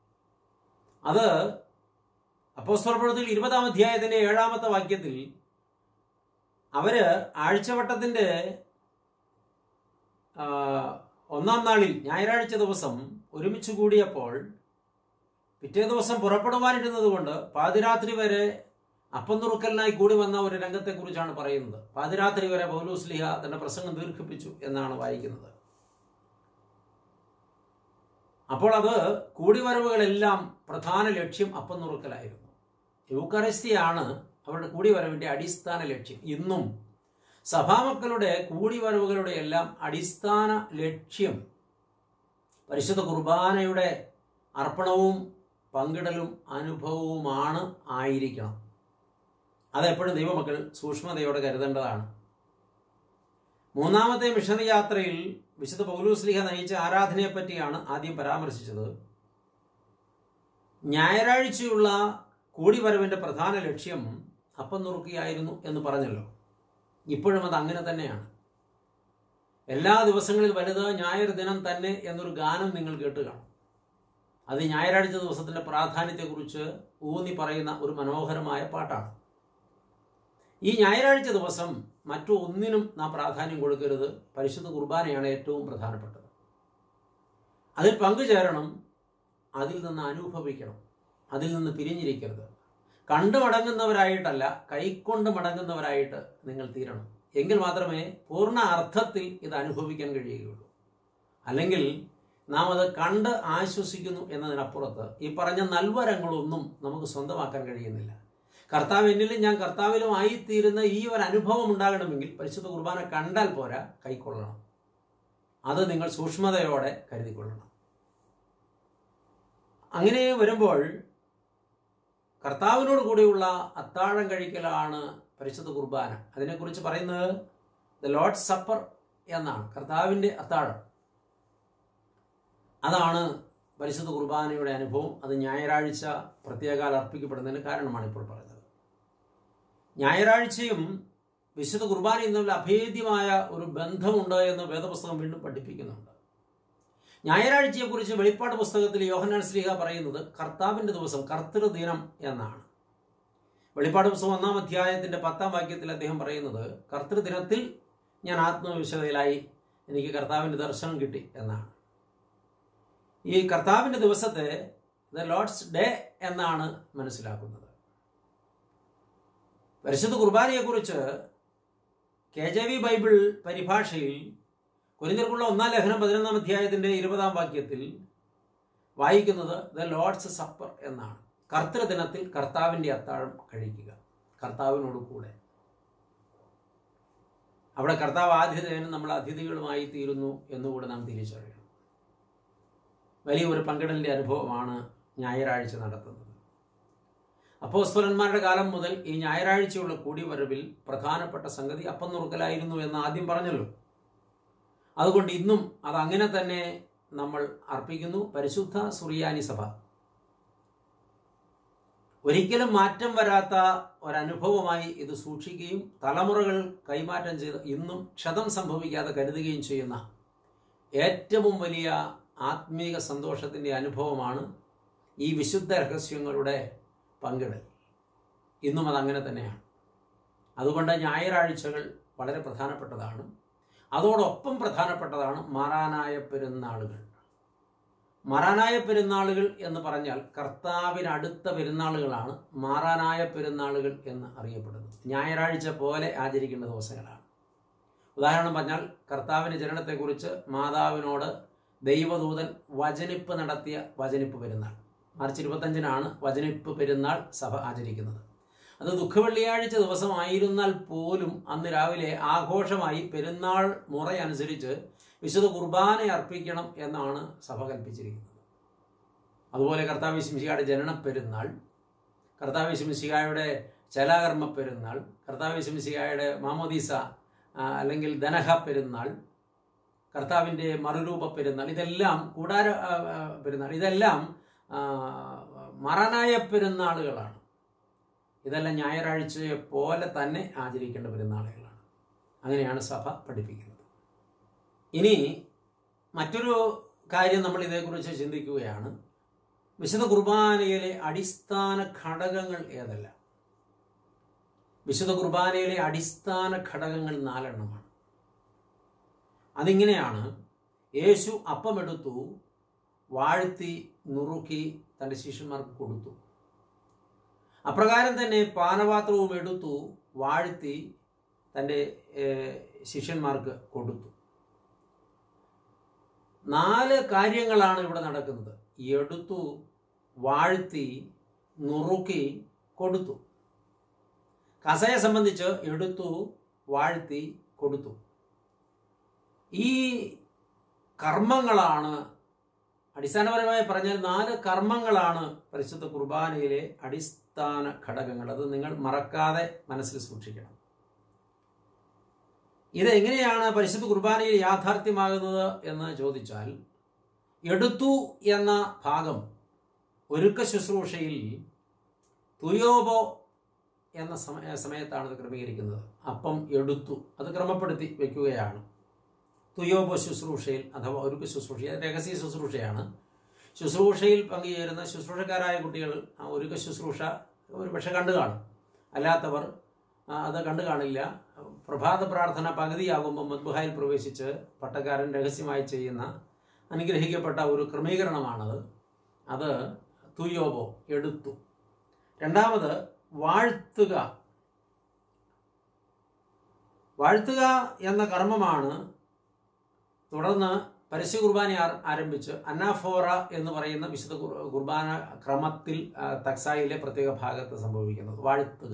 Speaker 1: അത് അപ്പോസ്തലപ്രവൃത്തിയിൽ ഇരുപതാം അധ്യായത്തിന്റെ ഏഴാമത്തെ വാക്യത്തിൽ അവര് ആഴ്ചവട്ടത്തിന്റെ ആ, ഒന്നാം നാളിൽ ഞായറാഴ്ച ദിവസം ഒരുമിച്ച് കൂടിയപ്പോൾ പിറ്റേ ദിവസം പുറപ്പെടുവാനിരുന്നത് കൊണ്ട് പാതിരാത്രി വരെ അപ്പം നുറുക്കലിനായി കൂടി വന്ന ഒരു രംഗത്തെക്കുറിച്ചാണ് പറയുന്നത് പാതിരാത്രി വരെ പൗലൂസ്ലിഹ തന്റെ പ്രസംഗം ദീർഘിപ്പിച്ചു എന്നാണ് വായിക്കുന്നത് അപ്പോൾ അത് കൂടിവരവുകളെല്ലാം പ്രധാന ലക്ഷ്യം അപ്പം നുറുക്കലായിരുന്നു യൂക്കറിസ്തിയാണ് അവരുടെ കൂടിവരവിന്റെ അടിസ്ഥാന ലക്ഷ്യം ഇന്നും സഭാമക്കളുടെ കൂടിവരവുകളുടെ എല്ലാം അടിസ്ഥാന ലക്ഷ്യം പരിശുദ്ധ കുർബാനയുടെ അർപ്പണവും പങ്കിടലും അനുഭവവുമാണ് ആയിരിക്കണം അതെപ്പോഴും ദൈവമക്കൾ സൂക്ഷ്മതയോടെ കരുതേണ്ടതാണ് മൂന്നാമത്തെ മിഷണറി യാത്രയിൽ വിശുദ്ധ പൗലൂസ്ലിഹ നയിച്ച ആരാധനയെ പറ്റിയാണ് ആദ്യം പരാമർശിച്ചത് ഞായറാഴ്ചയുള്ള കൂടിവരവിന്റെ പ്രധാന ലക്ഷ്യം അപ്പം നുറുക്കിയായിരുന്നു എന്ന് പറഞ്ഞല്ലോ ഇപ്പോഴും അത് അങ്ങനെ തന്നെയാണ് എല്ലാ ദിവസങ്ങളിൽ വലുത് ഞായർ ദിനം തന്നെ എന്നൊരു ഗാനം നിങ്ങൾ കേട്ട് കാണും അത് ഞായറാഴ്ച ദിവസത്തിന്റെ പ്രാധാന്യത്തെക്കുറിച്ച് ഊന്നി പറയുന്ന ഒരു മനോഹരമായ പാട്ടാണ് ഈ ഞായറാഴ്ച ദിവസം മറ്റു ഒന്നിനും നാം പ്രാധാന്യം കൊടുക്കരുത് പരിശുദ്ധ കുർബാനയാണ് ഏറ്റവും പ്രധാനപ്പെട്ടത് അതിൽ പങ്കുചേരണം അതിൽ നിന്ന് അനുഭവിക്കണം അതിൽ നിന്ന് പിരിഞ്ഞിരിക്കരുത് കണ്ടു മടങ്ങുന്നവരായിട്ടല്ല കൈക്കൊണ്ട് മടങ്ങുന്നവരായിട്ട് നിങ്ങൾ തീരണം എങ്കിൽ മാത്രമേ പൂർണ്ണ അർത്ഥത്തിൽ ഇത് അനുഭവിക്കാൻ കഴിയുകയുള്ളൂ അല്ലെങ്കിൽ നാം അത് കണ്ട് ആശ്വസിക്കുന്നു എന്നതിനപ്പുറത്ത് ഈ പറഞ്ഞ നൽവരങ്ങളൊന്നും നമുക്ക് സ്വന്തമാക്കാൻ കഴിയുന്നില്ല കർത്താവ് എന്നിലും ഞാൻ കർത്താവിലും ആയിത്തീരുന്ന ഈ ഒരു അനുഭവം ഉണ്ടാകണമെങ്കിൽ പരിശുദ്ധ കുർബാന കണ്ടാൽ പോരാ കൈക്കൊള്ളണം അത് നിങ്ങൾ സൂക്ഷ്മതയോടെ കരുതിക്കൊള്ളണം അങ്ങനെ വരുമ്പോൾ കർത്താവിനോട് കൂടിയുള്ള അത്താഴം കഴിക്കലാണ് പരിശുദ്ധ കുർബാന അതിനെക്കുറിച്ച് പറയുന്നത് ദ ലോഡ് സപ്പർ എന്നാണ് കർത്താവിൻ്റെ അത്താഴം അതാണ് പരിശുദ്ധ കുർബാനയുടെ അനുഭവം അത് ഞായറാഴ്ച പ്രത്യേകാൽ അർപ്പിക്കപ്പെടുന്നതിന് കാരണമാണ് ഇപ്പോൾ പറയുന്നത് ഞായറാഴ്ചയും വിശുദ്ധ കുർബാനയും തമ്മിൽ അഭേദ്യമായ ഒരു ബന്ധമുണ്ട് എന്ന് വേദപുസ്തകം വീണ്ടും പഠിപ്പിക്കുന്നുണ്ട് ഞായറാഴ്ചയെക്കുറിച്ച് വെളിപ്പാട് പുസ്തകത്തിൽ യോഹന്നാൻ ശ്രീഹ പറയുന്നത് കർത്താവിൻ്റെ ദിവസം കർത്തൃദിനം എന്നാണ് വെളിപ്പാട് പുസ്തകം ഒന്നാം അധ്യായത്തിന്റെ പത്താം വാക്യത്തിൽ അദ്ദേഹം പറയുന്നത് കർത്തൃദിനത്തിൽ ഞാൻ ആത്മവിശുദ്ധയിലായി എനിക്ക് കർത്താവിൻ്റെ ദർശനം കിട്ടി എന്നാണ് ഈ കർത്താവിൻ്റെ ദിവസത്തെ ദ ലോഡ്സ് ഡേ എന്നാണ് മനസ്സിലാക്കുന്നത് പരിശുദ്ധ കുർബാനയെക്കുറിച്ച് കെ ജെ വി ബൈബിൾ പരിഭാഷയിൽ കുരിന്തർക്കുള്ള ഒന്നാം ലേഖനം പതിനൊന്നാം അധ്യായത്തിന്റെ ഇരുപതാം വാക്യത്തിൽ വായിക്കുന്നത് ദ ലോഡ്സ് സപ്പർ എന്നാണ് കർത്തൃദിനത്തിൽ കർത്താവിൻ്റെ അത്താഴം കഴിക്കുക കർത്താവിനോട് കൂടെ അവിടെ കർത്താവ് ആതിഥേയനും നമ്മൾ അതിഥികളുമായി തീരുന്നു എന്നുകൂടെ നാം തിരിച്ചറിയണം വലിയ ഒരു പങ്കിടലിൻ്റെ അനുഭവമാണ് ഞായറാഴ്ച നടത്തുന്നത് അപ്പോസ്തലന്മാരുടെ കാലം മുതൽ ഈ ഞായറാഴ്ചയുള്ള കൂടിവരവിൽ പ്രധാനപ്പെട്ട സംഗതി അപ്പം നുറുക്കലായിരുന്നു എന്ന് ആദ്യം പറഞ്ഞല്ലോ അതുകൊണ്ട് ഇന്നും അത് അങ്ങനെ തന്നെ നമ്മൾ അർപ്പിക്കുന്നു പരിശുദ്ധ സുറിയാനി സഭ ഒരിക്കലും മാറ്റം വരാത്ത ഒരനുഭവമായി ഇത് സൂക്ഷിക്കുകയും തലമുറകൾ കൈമാറ്റം ചെയ്ത് ഇന്നും ക്ഷതം സംഭവിക്കാതെ കരുതുകയും ചെയ്യുന്ന ഏറ്റവും വലിയ ആത്മീക സന്തോഷത്തിൻ്റെ അനുഭവമാണ് ഈ വിശുദ്ധ രഹസ്യങ്ങളുടെ പങ്കിടൽ ഇന്നും അതങ്ങനെ തന്നെയാണ് അതുകൊണ്ട് ഞായറാഴ്ചകൾ വളരെ പ്രധാനപ്പെട്ടതാണ് അതോടൊപ്പം പ്രധാനപ്പെട്ടതാണ് മാറാനായ പെരുന്നാളുകൾ മാറാനായ പെരുന്നാളുകൾ എന്ന് പറഞ്ഞാൽ കർത്താവിന് അടുത്ത പെരുന്നാളുകളാണ് മാറാനായ പെരുന്നാളുകൾ എന്ന് അറിയപ്പെടുന്നത് ഞായറാഴ്ച പോലെ ആചരിക്കേണ്ട ദിവസങ്ങളാണ് ഉദാഹരണം പറഞ്ഞാൽ കർത്താവിൻ്റെ ജനനത്തെക്കുറിച്ച് മാതാവിനോട് ദൈവദൂതൻ വചനിപ്പ് നടത്തിയ വചനിപ്പ് പെരുന്നാൾ മാർച്ച് ഇരുപത്തഞ്ചിനാണ് വചനിപ്പ് പെരുന്നാൾ സഭ ആചരിക്കുന്നത് അത് ദുഃഖവെള്ളിയാഴ്ച ദിവസമായിരുന്നാൽ പോലും അന്ന് രാവിലെ ആഘോഷമായി പെരുന്നാൾ മുറയനുസരിച്ച് വിശുദ്ധ കുർബാന അർപ്പിക്കണം എന്നാണ് സഭ കൽപ്പിച്ചിരിക്കുന്നത് അതുപോലെ കർത്താവ് ശിംശികയുടെ ജനന പെരുന്നാൾ കർത്താവ് ശിംശികായുടെ ചലാകർമ്മ പെരുന്നാൾ കർത്താവ് ശിംശികായുടെ മാമോദീസ അല്ലെങ്കിൽ ദനഹ പെരുന്നാൾ കർത്താവിൻ്റെ മറുരൂപ പെരുന്നാൾ ഇതെല്ലാം കൂടാര പെരുന്നാൾ ഇതെല്ലാം മറനായ പെരുന്നാളുകളാണ് ഇതെല്ലാം ഞായറാഴ്ചയെ പോലെ തന്നെ ആചരിക്കേണ്ട പെരുന്നാളുകളാണ് അങ്ങനെയാണ് സഭ പഠിപ്പിക്കുന്നത് ഇനി മറ്റൊരു കാര്യം നമ്മൾ ഇതേക്കുറിച്ച് ചിന്തിക്കുകയാണ് വിശുദ്ധ കുർബാനയിലെ അടിസ്ഥാന ഘടകങ്ങൾ ഏതല്ല വിശുദ്ധ കുർബാനയിലെ അടിസ്ഥാന ഘടകങ്ങൾ നാലെണ്ണമാണ് അതിങ്ങനെയാണ് യേശു അപ്പമെടുത്തു വാഴ്ത്തി നുറുക്കി തൻ്റെ ശിഷ്യന്മാർക്ക് കൊടുത്തു അപ്രകാരം തന്നെ പാനപാത്രവും എടുത്തു വാഴ്ത്തി തൻ്റെ ശിഷ്യന്മാർക്ക് കൊടുത്തു നാല് കാര്യങ്ങളാണ് ഇവിടെ നടക്കുന്നത് എടുത്തു വാഴ്ത്തി നുറുക്കി കൊടുത്തു കസയെ സംബന്ധിച്ച് എടുത്തു വാഴ്ത്തി കൊടുത്തു ഈ കർമ്മങ്ങളാണ് അടിസ്ഥാനപരമായി പറഞ്ഞാൽ നാല് കർമ്മങ്ങളാണ് പരിശുദ്ധ കുർബാനയിലെ അടിസ്ഥാന ഘടകങ്ങൾ അത് നിങ്ങൾ മറക്കാതെ മനസ്സിൽ സൂക്ഷിക്കണം ഇത് എങ്ങനെയാണ് പരിശുദ്ധ കുർബാനയിൽ യാഥാർത്ഥ്യമാകുന്നത് എന്ന് ചോദിച്ചാൽ എടുത്തു എന്ന ഭാഗം ഒരുക്ക ശുശ്രൂഷയിൽ തുയോബോ എന്ന സമയ സമയത്താണ് ഇത് ക്രമീകരിക്കുന്നത് അപ്പം എടുത്തു അത് ക്രമപ്പെടുത്തി വെക്കുകയാണ് തുയോപ ശുശ്രൂഷയിൽ അഥവാ ഒരുക്ക് ശുശ്രൂഷ അത് രഹസ്യ ശുശ്രൂഷയാണ് ശുശ്രൂഷയിൽ പങ്കുചേരുന്ന ശുശ്രൂഷക്കാരായ കുട്ടികൾ ആ ഒരുക്ക ശുശ്രൂഷ ഒരു പക്ഷെ കണ്ടു കാണും അല്ലാത്തവർ ആ, അത് കണ്ടു കാണില്ല പ്രഭാത പ്രാർത്ഥന പകുതിയാകുമ്പോൾ മദ്ബുഹായിൽ പ്രവേശിച്ച് പട്ടക്കാരൻ രഹസ്യമായി ചെയ്യുന്ന അനുഗ്രഹിക്കപ്പെട്ട ഒരു ക്രമീകരണമാണത് അത് തുയോബോ എടുത്തു രണ്ടാമത് വാഴ്ത്തുക വാഴ്ത്തുക എന്ന കർമ്മമാണ് തുടർന്ന് പരസ്യ കുർബാന ആ- ആരംഭിച്ച് അന്നാഫോറ എന്ന് പറയുന്ന വിശുദ്ധ കുർ- കുർബാന ക്രമത്തിൽ ആ, തക്സായിലെ പ്രത്യേക ഭാഗത്ത് സംഭവിക്കുന്നത് വാഴ്ത്തുക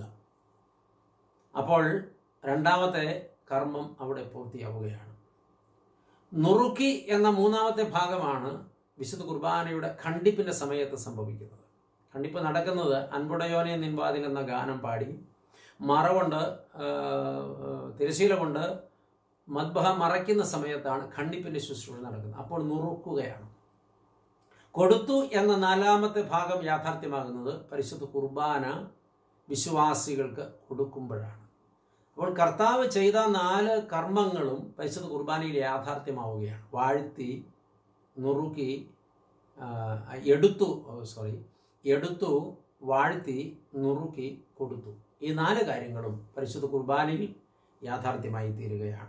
Speaker 1: അപ്പോൾ രണ്ടാമത്തെ കർമ്മം അവിടെ പൂർത്തിയാവുകയാണ് നുറുക്കി എന്ന മൂന്നാമത്തെ ഭാഗമാണ് വിശുദ്ധ കുർബാനയുടെ ഖണ്ഡിപ്പിന്റെ സമയത്ത് സംഭവിക്കുന്നത് ഖണ്ഡിപ്പ് നടക്കുന്നത് അൻപുടയോനെ നിൻവാതിൽ എന്ന ഗാനം പാടി മറകൊണ്ട് ആ, തിരശീല കൊണ്ട് മദ്ബഹ മറയ്ക്കുന്ന സമയത്താണ് ഖണ്ഡിപ്പിന്റെ ശുശ്രൂഷ നടക്കുന്നത് അപ്പോൾ നുറുക്കുകയാണ് കൊടുത്തു എന്ന നാലാമത്തെ ഭാഗം യാഥാർത്ഥ്യമാകുന്നത് പരിശുദ്ധ കുർബാന വിശ്വാസികൾക്ക് കൊടുക്കുമ്പോഴാണ് അപ്പോൾ കർത്താവ് ചെയ്ത നാല് കർമ്മങ്ങളും പരിശുദ്ധ കുർബാനയിൽ യാഥാർത്ഥ്യമാവുകയാണ് വാഴ്ത്തി നുറുക്കി ആ, എടുത്തു സോറി എടുത്തു വാഴ്ത്തി നുറുക്കി കൊടുത്തു ഈ നാല് കാര്യങ്ങളും പരിശുദ്ധ കുർബാനയിൽ യാഥാർത്ഥ്യമായി തീരുകയാണ്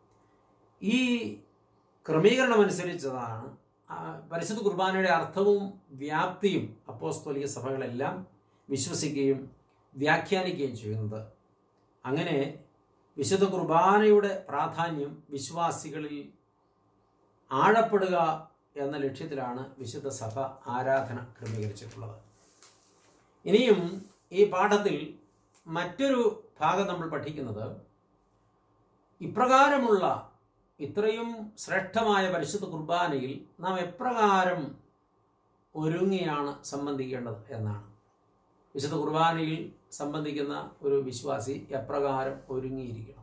Speaker 1: ഈ ക്രമീകരണം അനുസരിച്ചതാണ് ആ, പരിശുദ്ധ കുർബാനയുടെ അർത്ഥവും വ്യാപ്തിയും അപ്പോസ്തോലിക സഭകളെല്ലാം വിശ്വസിക്കുകയും വ്യാഖ്യാനിക്കുകയും ചെയ്യുന്നത് അങ്ങനെ വിശുദ്ധ കുർബാനയുടെ പ്രാധാന്യം വിശ്വാസികളിൽ ആഴപ്പെടുക എന്ന ലക്ഷ്യത്തിലാണ് വിശുദ്ധ സഭ ആരാധന ക്രമീകരിച്ചിട്ടുള്ളത് ഇനിയും ഈ പാഠത്തിൽ മറ്റൊരു ഭാഗം നമ്മൾ പഠിക്കുന്നത് ഇപ്രകാരമുള്ള ഇത്രയും ശ്രേഷ്ഠമായ പരിശുദ്ധ കുർബാനയിൽ നാം എപ്രകാരം ഒരുങ്ങിയാണ് സംബന്ധിക്കേണ്ടത് എന്നാണ് വിശുദ്ധ കുർബാനയിൽ സംബന്ധിക്കുന്ന ഒരു വിശ്വാസി എപ്രകാരം ഒരുങ്ങിയിരിക്കണം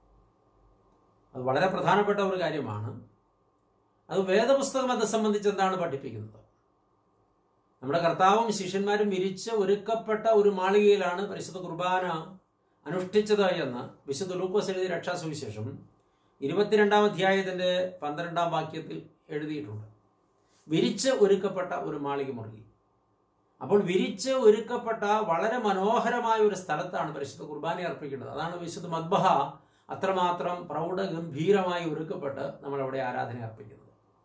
Speaker 1: അത് വളരെ പ്രധാനപ്പെട്ട ഒരു കാര്യമാണ് അത് വേദപുസ്തകം അത് സംബന്ധിച്ച് എന്താണ് പഠിപ്പിക്കുന്നത് നമ്മുടെ കർത്താവും ശിഷ്യന്മാരും വിരിച്ച് ഒരുക്കപ്പെട്ട ഒരു മാളികയിലാണ് പരിശുദ്ധ കുർബാന അനുഷ്ഠിച്ചത് എന്ന് വിശുദ്ധ ലൂക്കോസ് എഴുതിയ രക്ഷാസുവിശേഷം ഇരുപത്തിരണ്ടാം അധ്യായത്തിന്റെ പന്ത്രണ്ടാം വാക്യത്തിൽ എഴുതിയിട്ടുണ്ട് വിരിച്ച് ഒരുക്കപ്പെട്ട ഒരു മാളിക മുറി അപ്പോൾ വിരിച്ച് ഒരുക്കപ്പെട്ട വളരെ മനോഹരമായ ഒരു സ്ഥലത്താണ് പരിശുദ്ധ കുർബാന അർപ്പിക്കേണ്ടത് അതാണ് വിശുദ്ധ മദ്ബഹ അത്രമാത്രം പ്രൗഢ ഗംഭീരമായി ഒരുക്കപ്പെട്ട് നമ്മൾ അവിടെ ആരാധന അർപ്പിക്കുന്നത്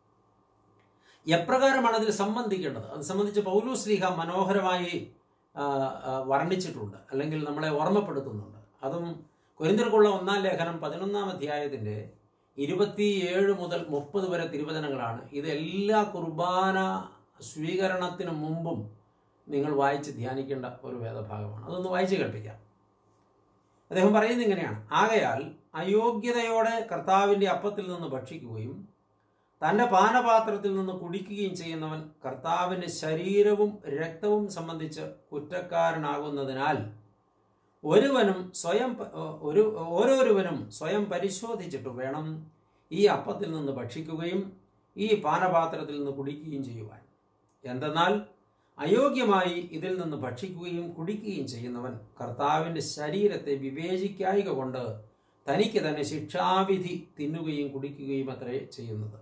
Speaker 1: എപ്രകാരമാണ് അതിൽ സംബന്ധിക്കേണ്ടത് അത് സംബന്ധിച്ച് പൗലൂസ് ലീഹ മനോഹരമായി ആ, ആ, വർണ്ണിച്ചിട്ടുണ്ട് അല്ലെങ്കിൽ നമ്മളെ ഓർമ്മപ്പെടുത്തുന്നുണ്ട് അതും കൊരിന്തിർക്കുള്ള ഒന്നാം ലേഖനം പതിനൊന്നാം അധ്യായത്തിന്റെ ഇരുപത്തിയേഴ് മുതൽ മുപ്പത് വരെ തിരുവചനങ്ങളാണ് ഇത് എല്ലാ കുർബാന സ്വീകരണത്തിന് മുമ്പും നിങ്ങൾ വായിച്ച് ധ്യാനിക്കേണ്ട ഒരു വേദഭാഗമാണ് അതൊന്ന് വായിച്ച് കേൾപ്പിക്കാം അദ്ദേഹം പറയുന്നത് ഇങ്ങനെയാണ് ആകയാൽ അയോഗ്യതയോടെ കർത്താവിന്റെ അപ്പത്തിൽ നിന്ന് ഭക്ഷിക്കുകയും തന്റെ പാനപാത്രത്തിൽ നിന്ന് കുടിക്കുകയും ചെയ്യുന്നവൻ കർത്താവിന്റെ ശരീരവും രക്തവും സംബന്ധിച്ച് കുറ്റക്കാരനാകുന്നതിനാൽ ഒരുവനും സ്വയം പ- ഒരു ഓരോരുവനും സ്വയം പരിശോധിച്ചിട്ട് വേണം ഈ അപ്പത്തിൽ നിന്ന് ഭക്ഷിക്കുകയും ഈ പാനപാത്രത്തിൽ നിന്ന് കുടിക്കുകയും ചെയ്യുവാൻ എന്തെന്നാൽ അയോഗ്യമായി ഇതിൽ നിന്ന് ഭക്ഷിക്കുകയും കുടിക്കുകയും ചെയ്യുന്നവൻ കർത്താവിന്റെ ശരീരത്തെ വിവേചിക്കായിക കൊണ്ട് തനിക്ക് തന്നെ ശിക്ഷാവിധി തിന്നുകയും കുടിക്കുകയും അത്രേ ചെയ്യുന്നത്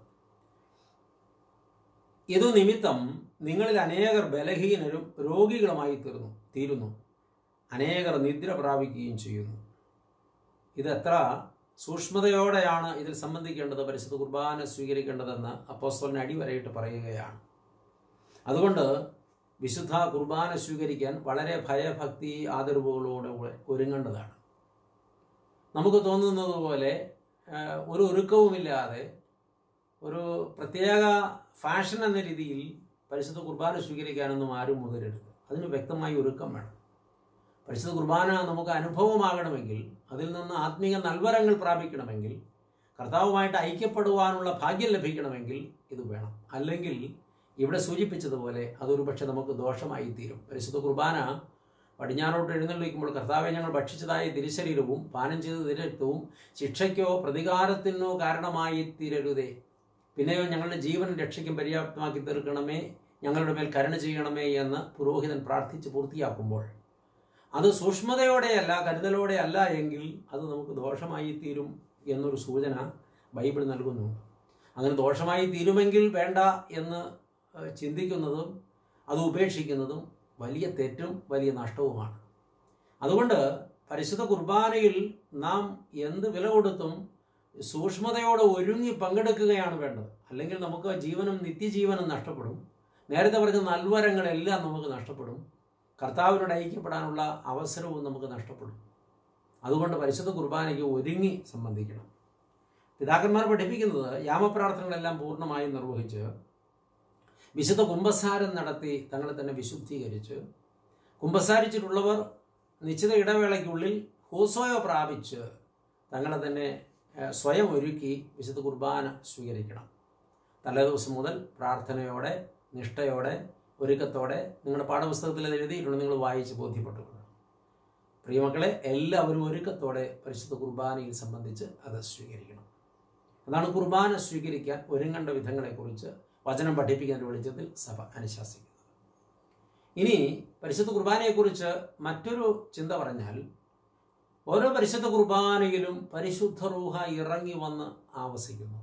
Speaker 1: ഇതു നിമിത്തം നിങ്ങളിൽ അനേകർ ബലഹീനരും രോഗികളുമായി തീർന്നു തീരുന്നു അനേകർ നിദ്ര പ്രാപിക്കുകയും ചെയ്യുന്നു ഇത് എത്ര സൂക്ഷ്മതയോടെയാണ് ഇതിൽ സംബന്ധിക്കേണ്ടത് പരിശുദ്ധ കുർബാന സ്വീകരിക്കേണ്ടതെന്ന് അപ്പോസ്തലൻ അടിവരയിട്ട് പറയുകയാണ് അതുകൊണ്ട് വിശുദ്ധ കുർബാന സ്വീകരിക്കാൻ വളരെ ഭയഭക്തി ആദരവുകളോടെ ഒരുങ്ങേണ്ടതാണ് നമുക്ക് തോന്നുന്നത് പോലെ ആ, ഒരു ഒരുക്കവുമില്ലാതെ ഒരു പ്രത്യേക ഫാഷൻ എന്ന രീതിയിൽ പരിശുദ്ധ കുർബാന സ്വീകരിക്കാനൊന്നും ആരും മുതിരരുത് അതിന് വ്യക്തമായി ഒരുക്കം വേണം പരിശുദ്ധ കുർബാന നമുക്ക് അനുഭവമാകണമെങ്കിൽ അതിൽ നിന്ന് ആത്മീയ നൽവരങ്ങൾ പ്രാപിക്കണമെങ്കിൽ കർത്താവുമായിട്ട് ഐക്യപ്പെടുവാനുള്ള ഭാഗ്യം ലഭിക്കണമെങ്കിൽ ഇത് വേണം അല്ലെങ്കിൽ ഇവിടെ സൂചിപ്പിച്ചതുപോലെ അതൊരു പക്ഷെ നമുക്ക് ദോഷമായി തീരും പരിശുദ്ധ കുർബാന പടിഞ്ഞാറോട്ട് എഴുന്നള്ളിക്കുമ്പോൾ കർത്താവെ ഞങ്ങൾ ഭക്ഷിച്ചതായ തിരുശരീരവും പാനം ചെയ്ത തിരക്തവും ശിക്ഷയ്ക്കോ പ്രതികാരത്തിനോ കാരണമായി തീരരുതേ പിന്നെയോ ഞങ്ങളുടെ ജീവൻ രക്ഷയ്ക്കും പര്യാപ്തമാക്കി തീർക്കണമേ ഞങ്ങളുടെ മേൽ കരുണ ചെയ്യണമേ എന്ന് പുരോഹിതൻ പ്രാർത്ഥിച്ച് പൂർത്തിയാക്കുമ്പോൾ അത് സൂക്ഷ്മതയോടെയല്ല കരുതലോടെയല്ല എങ്കിൽ അത് നമുക്ക് ദോഷമായി തീരും എന്നൊരു സൂചന ബൈബിൾ നൽകുന്നുണ്ട് അങ്ങനെ ദോഷമായി തീരുമെങ്കിൽ വേണ്ട എന്ന് ഏഹ്, ചിന്തിക്കുന്നതും അത് ഉപേക്ഷിക്കുന്നതും വലിയ തെറ്റും വലിയ നഷ്ടവുമാണ് അതുകൊണ്ട് പരിശുദ്ധ കുർബാനയിൽ നാം എന്ത് വില കൊടുത്തും സൂക്ഷ്മതയോടെ ഒരുങ്ങി പങ്കെടുക്കുകയാണ് വേണ്ടത് അല്ലെങ്കിൽ നമുക്ക് ജീവനും നിത്യജീവനും നഷ്ടപ്പെടും നേരത്തെ പറഞ്ഞ നൽവരങ്ങളെല്ലാം നമുക്ക് നഷ്ടപ്പെടും കർത്താവിനോട് ഐക്യപ്പെടാനുള്ള അവസരവും നമുക്ക് നഷ്ടപ്പെടും അതുകൊണ്ട് പരിശുദ്ധ കുർബാനയ്ക്ക് ഒരുങ്ങി സംബന്ധിക്കണം പിതാക്കന്മാർ പഠിപ്പിക്കുന്നത് യാമപ്രാർത്ഥനകളെല്ലാം പൂർണ്ണമായും നിർവഹിച്ച് വിശുദ്ധ കുംഭസാരം നടത്തി തങ്ങളെ തന്നെ വിശുദ്ധീകരിച്ച് കുംഭസാരിച്ചിട്ടുള്ളവർ നിശ്ചിത ഇടവേളയ്ക്കുള്ളിൽ ഹൂസോയോ പ്രാപിച്ച് തങ്ങളെ തന്നെ ഏഹ്, സ്വയം ഒരുക്കി വിശുദ്ധ കുർബാന സ്വീകരിക്കണം തലേദിവസം മുതൽ പ്രാർത്ഥനയോടെ നിഷ്ഠയോടെ ഒരുക്കത്തോടെ നിങ്ങളുടെ പാഠപുസ്തകത്തിൽ അത് എഴുതിയിട്ടുണ്ട് നിങ്ങൾ വായിച്ച് ബോധ്യപ്പെട്ടുകൊണ്ട് പ്രിയമക്കളെ എല്ലാവരും ഒരുക്കത്തോടെ പരിശുദ്ധ കുർബാനയിൽ സംബന്ധിച്ച് അത് സ്വീകരിക്കണം അതാണ് കുർബാന സ്വീകരിക്കാൻ ഒരുങ്ങേണ്ട വിധങ്ങളെക്കുറിച്ച് വചനം പഠിപ്പിക്കുന്നതിൻ്റെ വെളിച്ചത്തിൽ സഭ അനുശാസിക്കുന്നത് ഇനി പരിശുദ്ധ കുർബാനയെക്കുറിച്ച് മറ്റൊരു ചിന്ത പറഞ്ഞാൽ ഓരോ പരിശുദ്ധ കുർബാനയിലും പരിശുദ്ധ റൂഹ ഇറങ്ങി വന്ന് ആവസിക്കുന്നു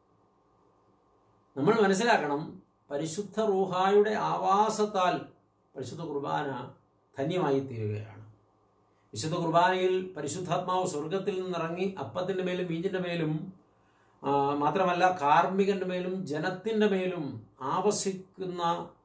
Speaker 1: നമ്മൾ മനസ്സിലാക്കണം പരിശുദ്ധ റൂഹായുടെ ആവാസത്താൽ പരിശുദ്ധ കുർബാന ധന്യമായി തീരുകയാണ് വിശുദ്ധ കുർബാനയിൽ പരിശുദ്ധാത്മാവ് സ്വർഗത്തിൽ നിന്നിറങ്ങി അപ്പത്തിൻ്റെ മേലും വീഞ്ഞിൻ്റെ മേലും ആ, മാത്രമല്ല കാർമ്മികന്റെ മേലും ജനത്തിൻ്റെ മേലും ആവസിക്കുന്ന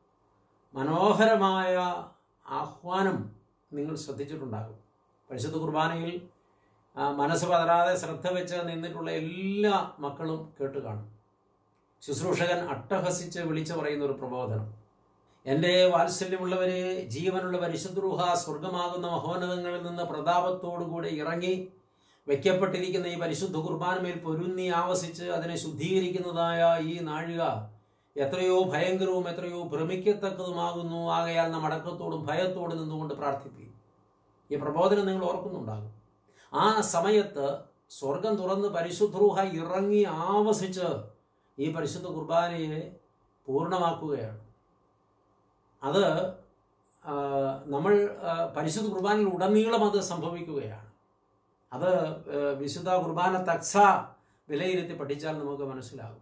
Speaker 1: മനോഹരമായ ആഹ്വാനം നിങ്ങൾ ശ്രദ്ധിച്ചിട്ടുണ്ടാകും പരിശുദ്ധ കുർബാനയിൽ ആ, മനസ്സ് പതരാതെ ശ്രദ്ധ വെച്ച് നിന്നിട്ടുള്ള എല്ലാ മക്കളും കേട്ട് കാണും ശുശ്രൂഷകൻ അട്ടഹസിച്ച് വിളിച്ചു പറയുന്ന ഒരു പ്രബോധനം എൻ്റെ വാത്സല്യമുള്ളവരെ ജീവനുള്ള പരിശുദ്രൂഹ സ്വർഗമാകുന്ന മഹോന്നതങ്ങളിൽ നിന്ന് പ്രതാപത്തോടുകൂടെ ഇറങ്ങി വയ്ക്കപ്പെട്ടിരിക്കുന്ന ഈ പരിശുദ്ധ കുർബാനമേൽ പൊരുന്നി ആവസിച്ച് അതിനെ ശുദ്ധീകരിക്കുന്നതായ ഈ നാഴിക എത്രയോ ഭയങ്കരവും എത്രയോ ഭ്രമിക്കത്തക്കതുമാകുന്നു ആകയാൽ നാം അടക്കത്തോടും ഭയത്തോടും നിന്നുകൊണ്ട് പ്രാർത്ഥിപ്പിക്കും ഈ പ്രബോധനം നിങ്ങൾ ഓർക്കുന്നുണ്ടാകും ആ സമയത്ത് സ്വർഗം തുറന്ന് പരിശുദ്രൂഹ ഇറങ്ങി ആവസിച്ച് ഈ പരിശുദ്ധ കുർബാനയെ പൂർണ്ണമാക്കുകയാണ് അത് ആ, നമ്മൾ ആ, പരിശുദ്ധ കുർബാനയിൽ ഉടനീളം അത് സംഭവിക്കുകയാണ് അത് ആ, വിശുദ്ധ കുർബാന തക്സ വിലയിരുത്തി പഠിച്ചാൽ നമുക്ക് മനസ്സിലാകും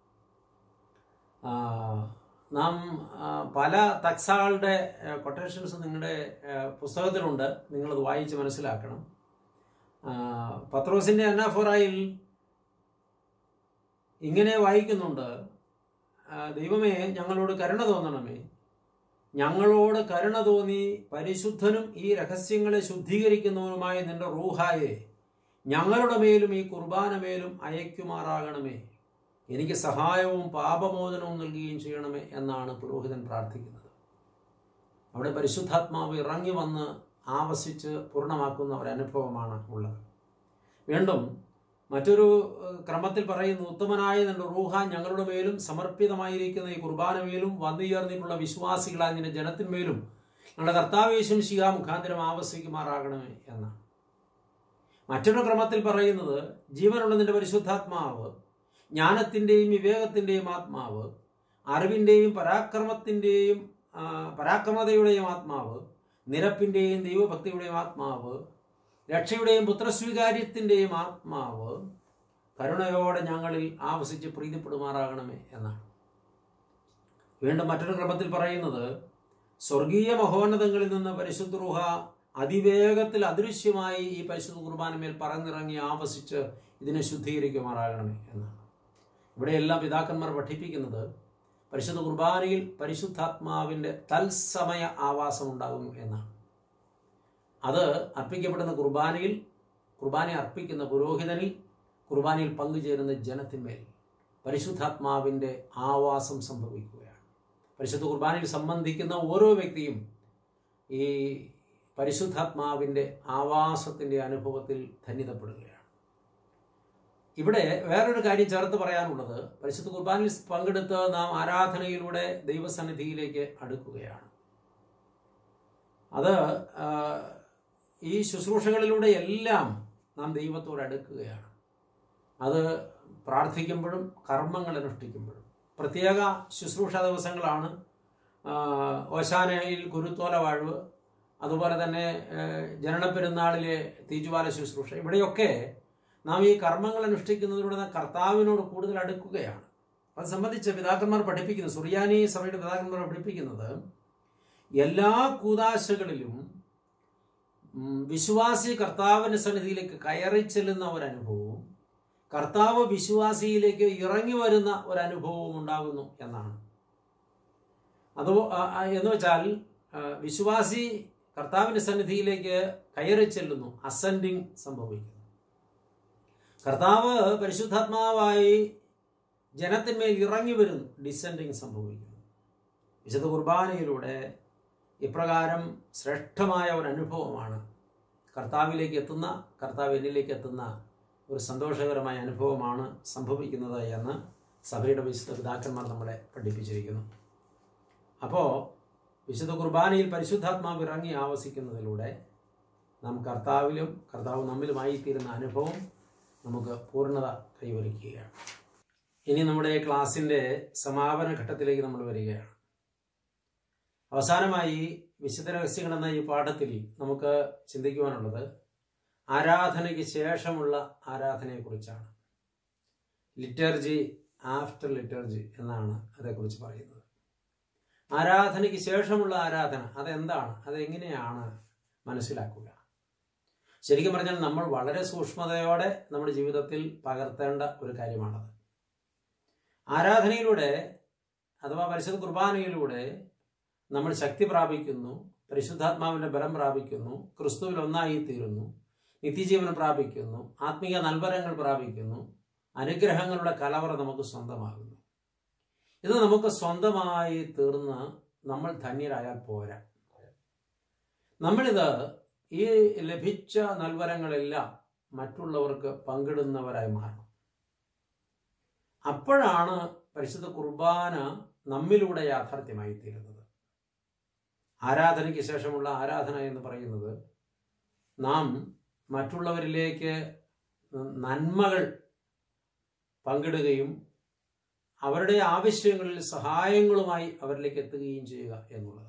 Speaker 1: ആ, നാം ആ, പല തക്സകളുടെ കൊട്ടേഷൻസ് നിങ്ങളുടെ ആ, പുസ്തകത്തിലുണ്ട് നിങ്ങളത് വായിച്ച് മനസ്സിലാക്കണം ആ, പത്രോസിന്റെ അന്നാഫോറായിൽ ഇങ്ങനെ വായിക്കുന്നുണ്ട് ആ, ദൈവമേ ഞങ്ങളോട് കരുണ തോന്നണമേ ഞങ്ങളോട് കരുണ തോന്നി പരിശുദ്ധനും ഈ രഹസ്യങ്ങളെ ശുദ്ധീകരിക്കുന്നവനുമായ നിന്റെ റൂഹായെ ഞങ്ങളുടെ മേലും ഈ കുർബാന മേലും അയക്കുമാറാകണമേ എനിക്ക് സഹായവും പാപമോചനവും നൽകുകയും ചെയ്യണമേ എന്നാണ് പുരോഹിതൻ പ്രാർത്ഥിക്കുന്നത് അവിടെ പരിശുദ്ധാത്മാവ് ഇറങ്ങി വന്ന് ആവസിച്ച് പൂർണ്ണമാക്കുന്ന ഒരനുഭവമാണ് ഉള്ളത് വീണ്ടും മറ്റൊരു ഏഹ്, ക്രമത്തിൽ പറയുന്നു ഉത്തമനായ നിന്റെ റൂഹ ഞങ്ങളുടെ മേലും സമർപ്പിതമായിരിക്കുന്ന ഈ കുർബാന മേലും വന്നുയർന്നിട്ടുള്ള വിശ്വാസികളായ നിന്റെ ജനത്തിന്മേലും ഞങ്ങളുടെ കർത്താവേശം ശിഖ മുഖാന്തരം ആവസിക്കുമാറാകണമേ എന്നാണ് മറ്റൊരു ക്രമത്തിൽ പറയുന്നത് ജീവനുള്ള നിന്റെ പരിശുദ്ധാത്മാവ് ജ്ഞാനത്തിൻ്റെയും വിവേകത്തിൻ്റെയും ആത്മാവ് അറിവിൻ്റെയും പരാക്രമത്തിൻ്റെയും ആ, പരാക്രമതയുടെയും ആത്മാവ് നിരപ്പിൻ്റെയും ദൈവഭക്തിയുടെയും ആത്മാവ് രക്ഷയുടെയും പുത്രസ്വീകാര്യത്തിൻ്റെയും ആത്മാവ് കരുണയോടെ ഞങ്ങളിൽ ആവസിച്ച് പ്രീതിപ്പെടുമാറാകണമേ എന്നാണ് വീണ്ടും മറ്റൊരു ക്രമത്തിൽ പറയുന്നത് സ്വർഗീയ മഹോന്നതങ്ങളിൽ നിന്ന് പരിശുദ്ധ റുഹ അതിവേഗത്തിൽ അദൃശ്യമായി ഈ പരിശുദ്ധ കുർബാനമേൽ പറന്നിറങ്ങി ആവസിച്ച് ഇതിനെ ശുദ്ധീകരിക്കുമാറാകണമേ എന്നാണ് ഇവിടെയെല്ലാം പിതാക്കന്മാർ പഠിപ്പിക്കുന്നത് പരിശുദ്ധ കുർബാനയിൽ പരിശുദ്ധാത്മാവിൻ്റെ തത്സമയ ആവാസം ഉണ്ടാകുന്നു എന്നാണ് അത് അർപ്പിക്കപ്പെടുന്ന കുർബാനയിൽ കുർബാന അർപ്പിക്കുന്ന പുരോഹിതനിൽ കുർബാനയിൽ പങ്കുചേരുന്ന ജനത്തിന്മേൽ പരിശുദ്ധാത്മാവിൻ്റെ ആവാസം സംഭവിക്കുകയാണ് പരിശുദ്ധ കുർബാനയിൽ സംബന്ധിക്കുന്ന ഓരോ വ്യക്തിയും ഈ പരിശുദ്ധാത്മാവിൻ്റെ ആവാസത്തിൻ്റെ അനുഭവത്തിൽ ധന്യതപ്പെടുകയാണ് ഇവിടെ വേറൊരു കാര്യം ചേർത്ത് പറയാനുള്ളത് പരിശുദ്ധ കുർബാനയിൽ പങ്കെടുത്ത് നാം ആരാധനയിലൂടെ ദൈവസന്നിധിയിലേക്ക് അടുക്കുകയാണ് അത് ആ, ഈ ശുശ്രൂഷകളിലൂടെ എല്ലാം നാം ദൈവത്തോട് അടുക്കുകയാണ് അത് പ്രാർത്ഥിക്കുമ്പോഴും കർമ്മങ്ങൾ അനുഷ്ഠിക്കുമ്പോഴും പ്രത്യേക ശുശ്രൂഷ ദിവസങ്ങളാണ് ആ, ഓശാനയിൽ കുരുത്തോല വാഴ്വ് അതുപോലെ തന്നെ ഏഹ്, ജനന പെരുന്നാളിലെ തീജുവാല ശുശ്രൂഷ ഇവിടെയൊക്കെ നാം ഈ കർമ്മങ്ങൾ അനുഷ്ഠിക്കുന്നതിലൂടെ നാം കർത്താവിനോട് കൂടുതൽ അടുക്കുകയാണ് അത് സംബന്ധിച്ച് പിതാക്കന്മാർ പഠിപ്പിക്കുന്നു സുറിയാനി സഭയുടെ പിതാക്കന്മാർ പഠിപ്പിക്കുന്നത് എല്ലാ കൂതാശകളിലും ഉം, വിശ്വാസി കർത്താവിന്റെ സന്നിധിയിലേക്ക് കയറി ചെല്ലുന്ന ഒരു അനുഭവവും കർത്താവ് വിശ്വാസിയിലേക്ക് ഇറങ്ങി വരുന്ന ഒരു അനുഭവവും ഉണ്ടാകുന്നു എന്നാണ് അത് ആ- ആ- എന്ന് വെച്ചാൽ ആ, വിശ്വാസി കർത്താവിന്റെ സന്നിധിയിലേക്ക് കയറി ചെല്ലുന്നു അസെൻഡിങ് സംഭവിക്കുന്നു കർത്താവ് പരിശുദ്ധാത്മാവായി ജനത്തിന്മേൽ ഇറങ്ങി വരുന്നു ഡിസെൻഡിങ് സംഭവിക്കുന്നു വിശുദ്ധ കുർബാനയിലൂടെ ഇപ്രകാരം ശ്രേഷ്ഠമായ ഒരു അനുഭവമാണ് കർത്താവിലേക്ക് എത്തുന്ന കർത്താവ് എന്നിലേക്ക് എത്തുന്ന ഒരു സന്തോഷകരമായ അനുഭവമാണ് സംഭവിക്കുന്നത് എന്ന് സഭയുടെ വിശുദ്ധ പിതാക്കന്മാർ നമ്മളെ പഠിപ്പിച്ചിരിക്കുന്നു അപ്പോൾ വിശുദ്ധ കുർബാനയിൽ പരിശുദ്ധാത്മാവ് ഇറങ്ങി ആവസിക്കുന്നതിലൂടെ നാം കർത്താവിലും കർത്താവ് നമ്മിലുമായി തീരുന്ന അനുഭവം നമുക്ക് പൂർണ്ണത കൈവരിക്കുകയാണ് ഇനി നമ്മുടെ ക്ലാസിൻ്റെ സമാപന ഘട്ടത്തിലേക്ക് നമ്മൾ വരികയാണ് അവസാനമായി വിശുദ്ധ രഹസ്യങ്ങൾ എന്ന ഈ പാഠത്തിൽ നമുക്ക് ചിന്തിക്കുവാനുള്ളത് ആരാധനയ്ക്ക് ശേഷമുള്ള ആരാധനയെക്കുറിച്ചാണ് ലിറ്റർജി ആഫ്റ്റർ ലിറ്റർജി എന്നാണ് അതേക്കുറിച്ച് പറയുന്നത് ആരാധനയ്ക്ക് ശേഷമുള്ള ആരാധന അതെന്താണ് അതെങ്ങനെയാണ് മനസ്സിലാക്കുക ശരിക്കും പറഞ്ഞാൽ നമ്മൾ വളരെ സൂക്ഷ്മതയോടെ നമ്മുടെ ജീവിതത്തിൽ പകർത്തേണ്ട ഒരു കാര്യമാണത് ആരാധനയിലൂടെ അഥവാ പരിശുദ്ധ കുർബാനയിലൂടെ നമ്മൾ ശക്തി പ്രാപിക്കുന്നു പരിശുദ്ധാത്മാവിന്റെ ബലം പ്രാപിക്കുന്നു ക്രിസ്തുവിൽ ഒന്നായി തീരുന്നു നിത്യജീവനം പ്രാപിക്കുന്നു ആത്മീയ നൽവരങ്ങൾ പ്രാപിക്കുന്നു അനുഗ്രഹങ്ങളുടെ കലവറ നമുക്ക് സ്വന്തമാകുന്നു ഇത് നമുക്ക് സ്വന്തമായി തീർന്ന് നമ്മൾ ധന്യരായാൽ പോരാ നമ്മളിത് ഈ ലഭിച്ച നൽവരങ്ങളെല്ലാം മറ്റുള്ളവർക്ക് പങ്കിടുന്നവരായി മാറണം അപ്പോഴാണ് പരിശുദ്ധ കുർബാന നമ്മിലൂടെ യാഥാർത്ഥ്യമായി തീരുന്നത് ആരാധനയ്ക്ക് ശേഷമുള്ള ആരാധന എന്ന് പറയുന്നത് നാം മറ്റുള്ളവരിലേക്ക് നന്മകൾ പങ്കിടുകയും അവരുടെ ആവശ്യങ്ങളിൽ സഹായങ്ങളുമായി അവരിലേക്ക് എത്തുകയും ചെയ്യുക എന്നുള്ളതാണ്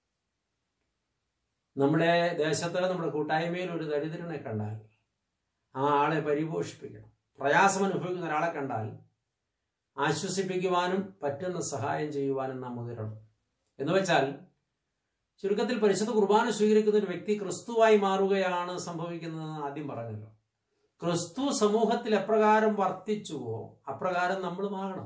Speaker 1: നമ്മുടെ ദേശത്ത് നമ്മുടെ കൂട്ടായ്മയിൽ ഒരു ദരിദ്രനെ കണ്ടാൽ ആ ആളെ പരിപോഷിപ്പിക്കണം പ്രയാസം അനുഭവിക്കുന്ന ഒരാളെ കണ്ടാൽ ആശ്വസിപ്പിക്കുവാനും പറ്റുന്ന സഹായം ചെയ്യുവാനും നാം മുതിരണം എന്ന് വെച്ചാൽ ചുരുക്കത്തിൽ പരിശുദ്ധ കുർബാന സ്വീകരിക്കുന്ന ഒരു വ്യക്തി ക്രിസ്തുവായി മാറുകയാണ് സംഭവിക്കുന്നതെന്ന് ആദ്യം പറഞ്ഞല്ലോ ക്രിസ്തു സമൂഹത്തിൽ എപ്രകാരം വർത്തിച്ചുവോ അപ്രകാരം നമ്മളുമാകണം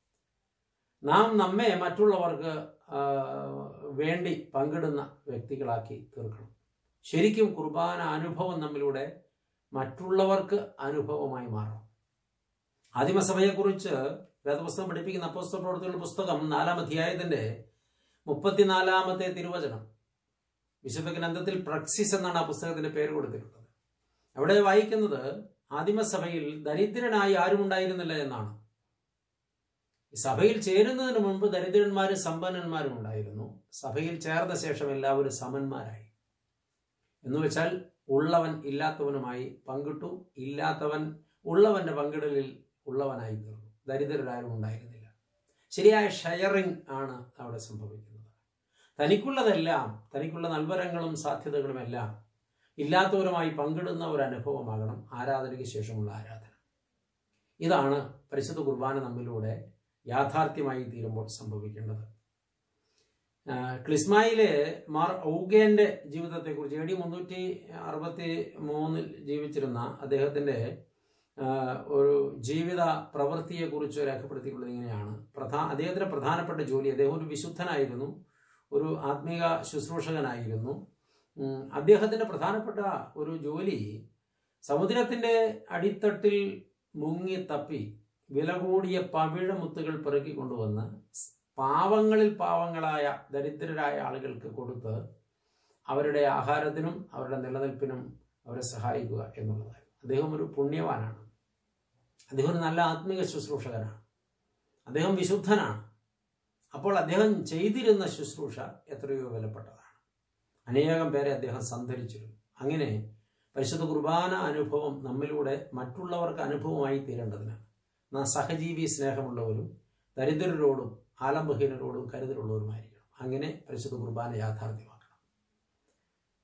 Speaker 1: നാം നമ്മെ മറ്റുള്ളവർക്ക് ആ, വേണ്ടി പങ്കിടുന്ന വ്യക്തികളാക്കി തീർക്കണം ശരിക്കും കുർബാന അനുഭവം നമ്മിലൂടെ മറ്റുള്ളവർക്ക് അനുഭവമായി മാറണം ആദിമസഭയെക്കുറിച്ച് വേദപുസ്തകം പഠിപ്പിക്കുന്ന അപ്പോസ്തല പ്രവർത്തികളുടെ പുസ്തകം നാലാം അധ്യായത്തിന്റെ മുപ്പത്തിനാലാമത്തെ തിരുവചനം വിശുദ്ധ ഗ്രന്ഥത്തിൽ പ്രക്സിസ് എന്നാണ് ആ പുസ്തകത്തിന്റെ പേര് കൊടുത്തിട്ടുള്ളത് അവിടെ വായിക്കുന്നത് ആദിമസഭയിൽ ദരിദ്രനായി ആരും ഉണ്ടായിരുന്നില്ല എന്നാണ് ഈ സഭയിൽ ചേരുന്നതിന് മുമ്പ് ദരിദ്രന്മാരും സമ്പന്നന്മാരും ഉണ്ടായിരുന്നു സഭയിൽ ചേർന്ന ശേഷം എല്ലാവരും സമന്മാരായി എന്ന് വെച്ചാൽ ഉള്ളവൻ ഇല്ലാത്തവനുമായി പങ്കിട്ടു ഇല്ലാത്തവൻ ഉള്ളവന്റെ പങ്കിടലിൽ ഉള്ളവനായി തീർന്നു ദരിദ്രരാരും ഉണ്ടായിരുന്നില്ല ശരിയായ ഷെയറിംഗ് ആണ് അവിടെ സംഭവിക്കുന്നത് തനിക്കുള്ളതെല്ലാം തനിക്കുള്ള നൽവരങ്ങളും സാധ്യതകളും എല്ലാം ഇല്ലാത്തവരുമായി പങ്കിടുന്ന ഒരു അനുഭവമാകണം ആരാധനയ്ക്ക് ശേഷമുള്ള ആരാധന ഇതാണ് പരിശുദ്ധ കുർബാന നമ്മിലൂടെ യാഥാർത്ഥ്യമായി തീരുമ്പോൾ സംഭവിക്കേണ്ടത് ആ, ക്ലിസ്മായിലെ മാർ ഔഗേന്റെ ജീവിതത്തെക്കുറിച്ച് എ ഡി മുന്നൂറ്റി അറുപത്തി മൂന്നിൽ ജീവിച്ചിരുന്ന അദ്ദേഹത്തിന്റെ ആ, ഒരു ജീവിത പ്രവൃത്തിയെക്കുറിച്ച് രേഖപ്പെടുത്തിയിട്ടുള്ളത് ഇങ്ങനെയാണ് പ്രധാ അദ്ദേഹത്തിന്റെ പ്രധാനപ്പെട്ട ജോലി അദ്ദേഹം ഒരു വിശുദ്ധനായിരുന്നു ഒരു ആത്മീക ശുശ്രൂഷകനായിരുന്നു ഉം, അദ്ദേഹത്തിന്റെ പ്രധാനപ്പെട്ട ഒരു ജോലി സമുദ്രത്തിന്റെ അടിത്തട്ടിൽ മുങ്ങി തപ്പി വില കൂടിയ പവിഴമുത്തുകൾ പെറുക്കി കൊണ്ടുവന്ന് പാവങ്ങളിൽ പാവങ്ങളായ ദരിദ്രരായ ആളുകൾക്ക് കൊടുത്ത് അവരുടെ ആഹാരത്തിനും അവരുടെ നിലനിൽപ്പിനും അവരെ സഹായിക്കുക എന്നുള്ളതാണ് അദ്ദേഹം ഒരു പുണ്യവാനാണ് അദ്ദേഹം ഒരു നല്ല ആത്മീക ശുശ്രൂഷകനാണ് അദ്ദേഹം വിശുദ്ധനാണ് അപ്പോൾ അദ്ദേഹം ചെയ്തിരുന്ന ശുശ്രൂഷ എത്രയോ വിലപ്പെട്ടതാണ് അനേകം പേരെ അദ്ദേഹം സന്തരിച്ചിരുന്നു അങ്ങനെ പരിശുദ്ധ കുർബാന അനുഭവം നമ്മിലൂടെ മറ്റുള്ളവർക്ക് അനുഭവമായി തീരേണ്ടതിന് നാം സഹജീവി സ്നേഹമുള്ളവരും ദരിദ്രരോടും ആലംബഹീനരോടും കരുതലുള്ളവരുമായിരിക്കണം അങ്ങനെ പരിശുദ്ധ കുർബാന യാഥാർത്ഥ്യമാക്കണം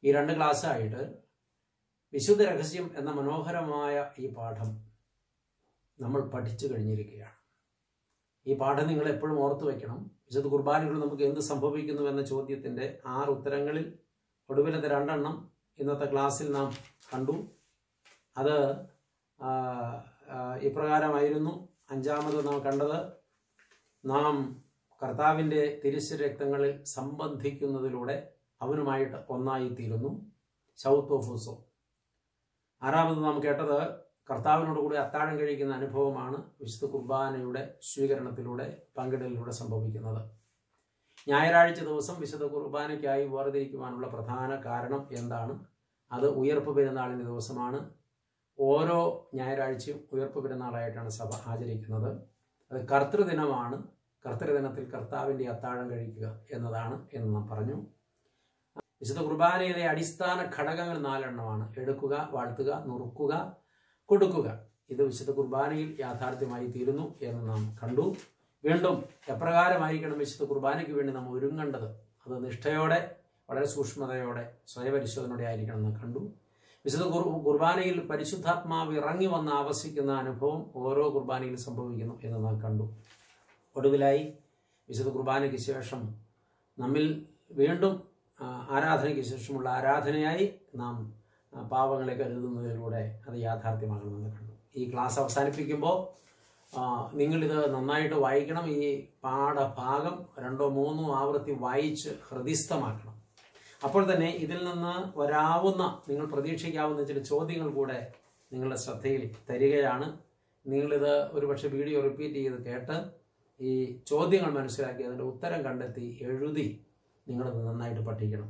Speaker 1: ഈ രണ്ട് ക്ലാസ്സായിട്ട് വിശുദ്ധ രഹസ്യം എന്ന മനോഹരമായ ഈ പാഠം നമ്മൾ പഠിച്ചു കഴിഞ്ഞിരിക്കുകയാണ് ഈ പാഠം നിങ്ങൾ എപ്പോഴും ഓർത്തു വയ്ക്കണം വിശുദ്ധ കുർബാനകൾ നമുക്ക് എന്ത് സംഭവിക്കുന്നു എന്ന ചോദ്യത്തിൻ്റെ ആറ് ഉത്തരങ്ങളിൽ ഒടുവിലത്തെ രണ്ടെണ്ണം ഇന്നത്തെ ക്ലാസ്സിൽ നാം കണ്ടു അത് ആ, ആ, ഇപ്രകാരമായിരുന്നു അഞ്ചാമത് നാം കണ്ടത് നാം കർത്താവിൻ്റെ തിരുശ രക്തങ്ങളിൽ സംബന്ധിക്കുന്നതിലൂടെ അവനുമായിട്ട് ഒന്നായിത്തീരുന്നു ശൗത്തോഫൂസോ ആറാമത് നാം കേട്ടത് കർത്താവിനോട് കൂടി അത്താഴം കഴിക്കുന്ന അനുഭവമാണ് വിശുദ്ധ കുർബാനയുടെ സ്വീകരണത്തിലൂടെ പങ്കിടലിലൂടെ സംഭവിക്കുന്നത് ഞായറാഴ്ച ദിവസം വിശുദ്ധ കുർബാനയ്ക്കായി വേർതിരിക്കുവാനുള്ള പ്രധാന കാരണം എന്താണ് അത് ഉയർപ്പ് പെരുന്നാളിൻ്റെ ദിവസമാണ് ഓരോ ഞായറാഴ്ചയും ഉയർപ്പ് പെരുന്നാളായിട്ടാണ് സഭ ആചരിക്കുന്നത് അത് കർത്തൃദിനമാണ് കർത്തൃദിനത്തിൽ കർത്താവിൻ്റെ അത്താഴം കഴിക്കുക എന്നതാണ് എന്ന് നാം പറഞ്ഞു വിശുദ്ധ കുർബാനയിലെ അടിസ്ഥാന ഘടകങ്ങൾ നാലെണ്ണമാണ് എടുക്കുക വാഴ്ത്തുക നുറുക്കുക കൊടുക്കുക ഇത് വിശുദ്ധ കുർബാനയിൽ യാഥാർത്ഥ്യമായി തീരുന്നു എന്ന് നാം കണ്ടു വീണ്ടും എപ്രകാരമായിരിക്കണം വിശുദ്ധ കുർബാനയ്ക്ക് വേണ്ടി നാം ഒരുങ്ങേണ്ടത് അത് നിഷ്ഠയോടെ വളരെ സൂക്ഷ്മതയോടെ സ്വയപരിശോധനയോടെ ആയിരിക്കണം എന്ന് കണ്ടു വിശുദ്ധ കുർ കുർബാനയിൽ പരിശുദ്ധാത്മാവ് ഇറങ്ങി വന്ന് ആവസിക്കുന്ന അനുഭവം ഓരോ കുർബാനയിലും സംഭവിക്കുന്നു എന്ന് നാം കണ്ടു ഒടുവിലായി വിശുദ്ധ കുർബാനയ്ക്ക് ശേഷം നമ്മിൽ വീണ്ടും ആ, ആരാധനയ്ക്ക് ശേഷമുള്ള ആരാധനയായി നാം ആ, പാവങ്ങളെ കരുതുന്നതിലൂടെ അത് യാഥാർത്ഥ്യമാകണമെന്ന് കണ്ടു ഈ ക്ലാസ് അവസാനിപ്പിക്കുമ്പോൾ ആ, നിങ്ങളിത് നന്നായിട്ട് വായിക്കണം ഈ പാഠഭാഗം രണ്ടോ മൂന്നോ ആവൃത്തി വായിച്ച് ഹൃദിസ്ഥമാക്കണം അപ്പോൾ തന്നെ ഇതിൽ നിന്ന് വരാവുന്ന നിങ്ങൾ പ്രതീക്ഷിക്കാവുന്ന ചില ചോദ്യങ്ങൾ കൂടെ നിങ്ങളുടെ ശ്രദ്ധയിൽ തരികയാണ് നിങ്ങളിത് ഒരുപക്ഷെ വീഡിയോ റിപ്പീറ്റ് ചെയ്ത് കേട്ട് ഈ ചോദ്യങ്ങൾ മനസ്സിലാക്കി അതിൻ്റെ ഉത്തരം കണ്ടെത്തി എഴുതി നിങ്ങളത് നന്നായിട്ട് പഠിക്കണം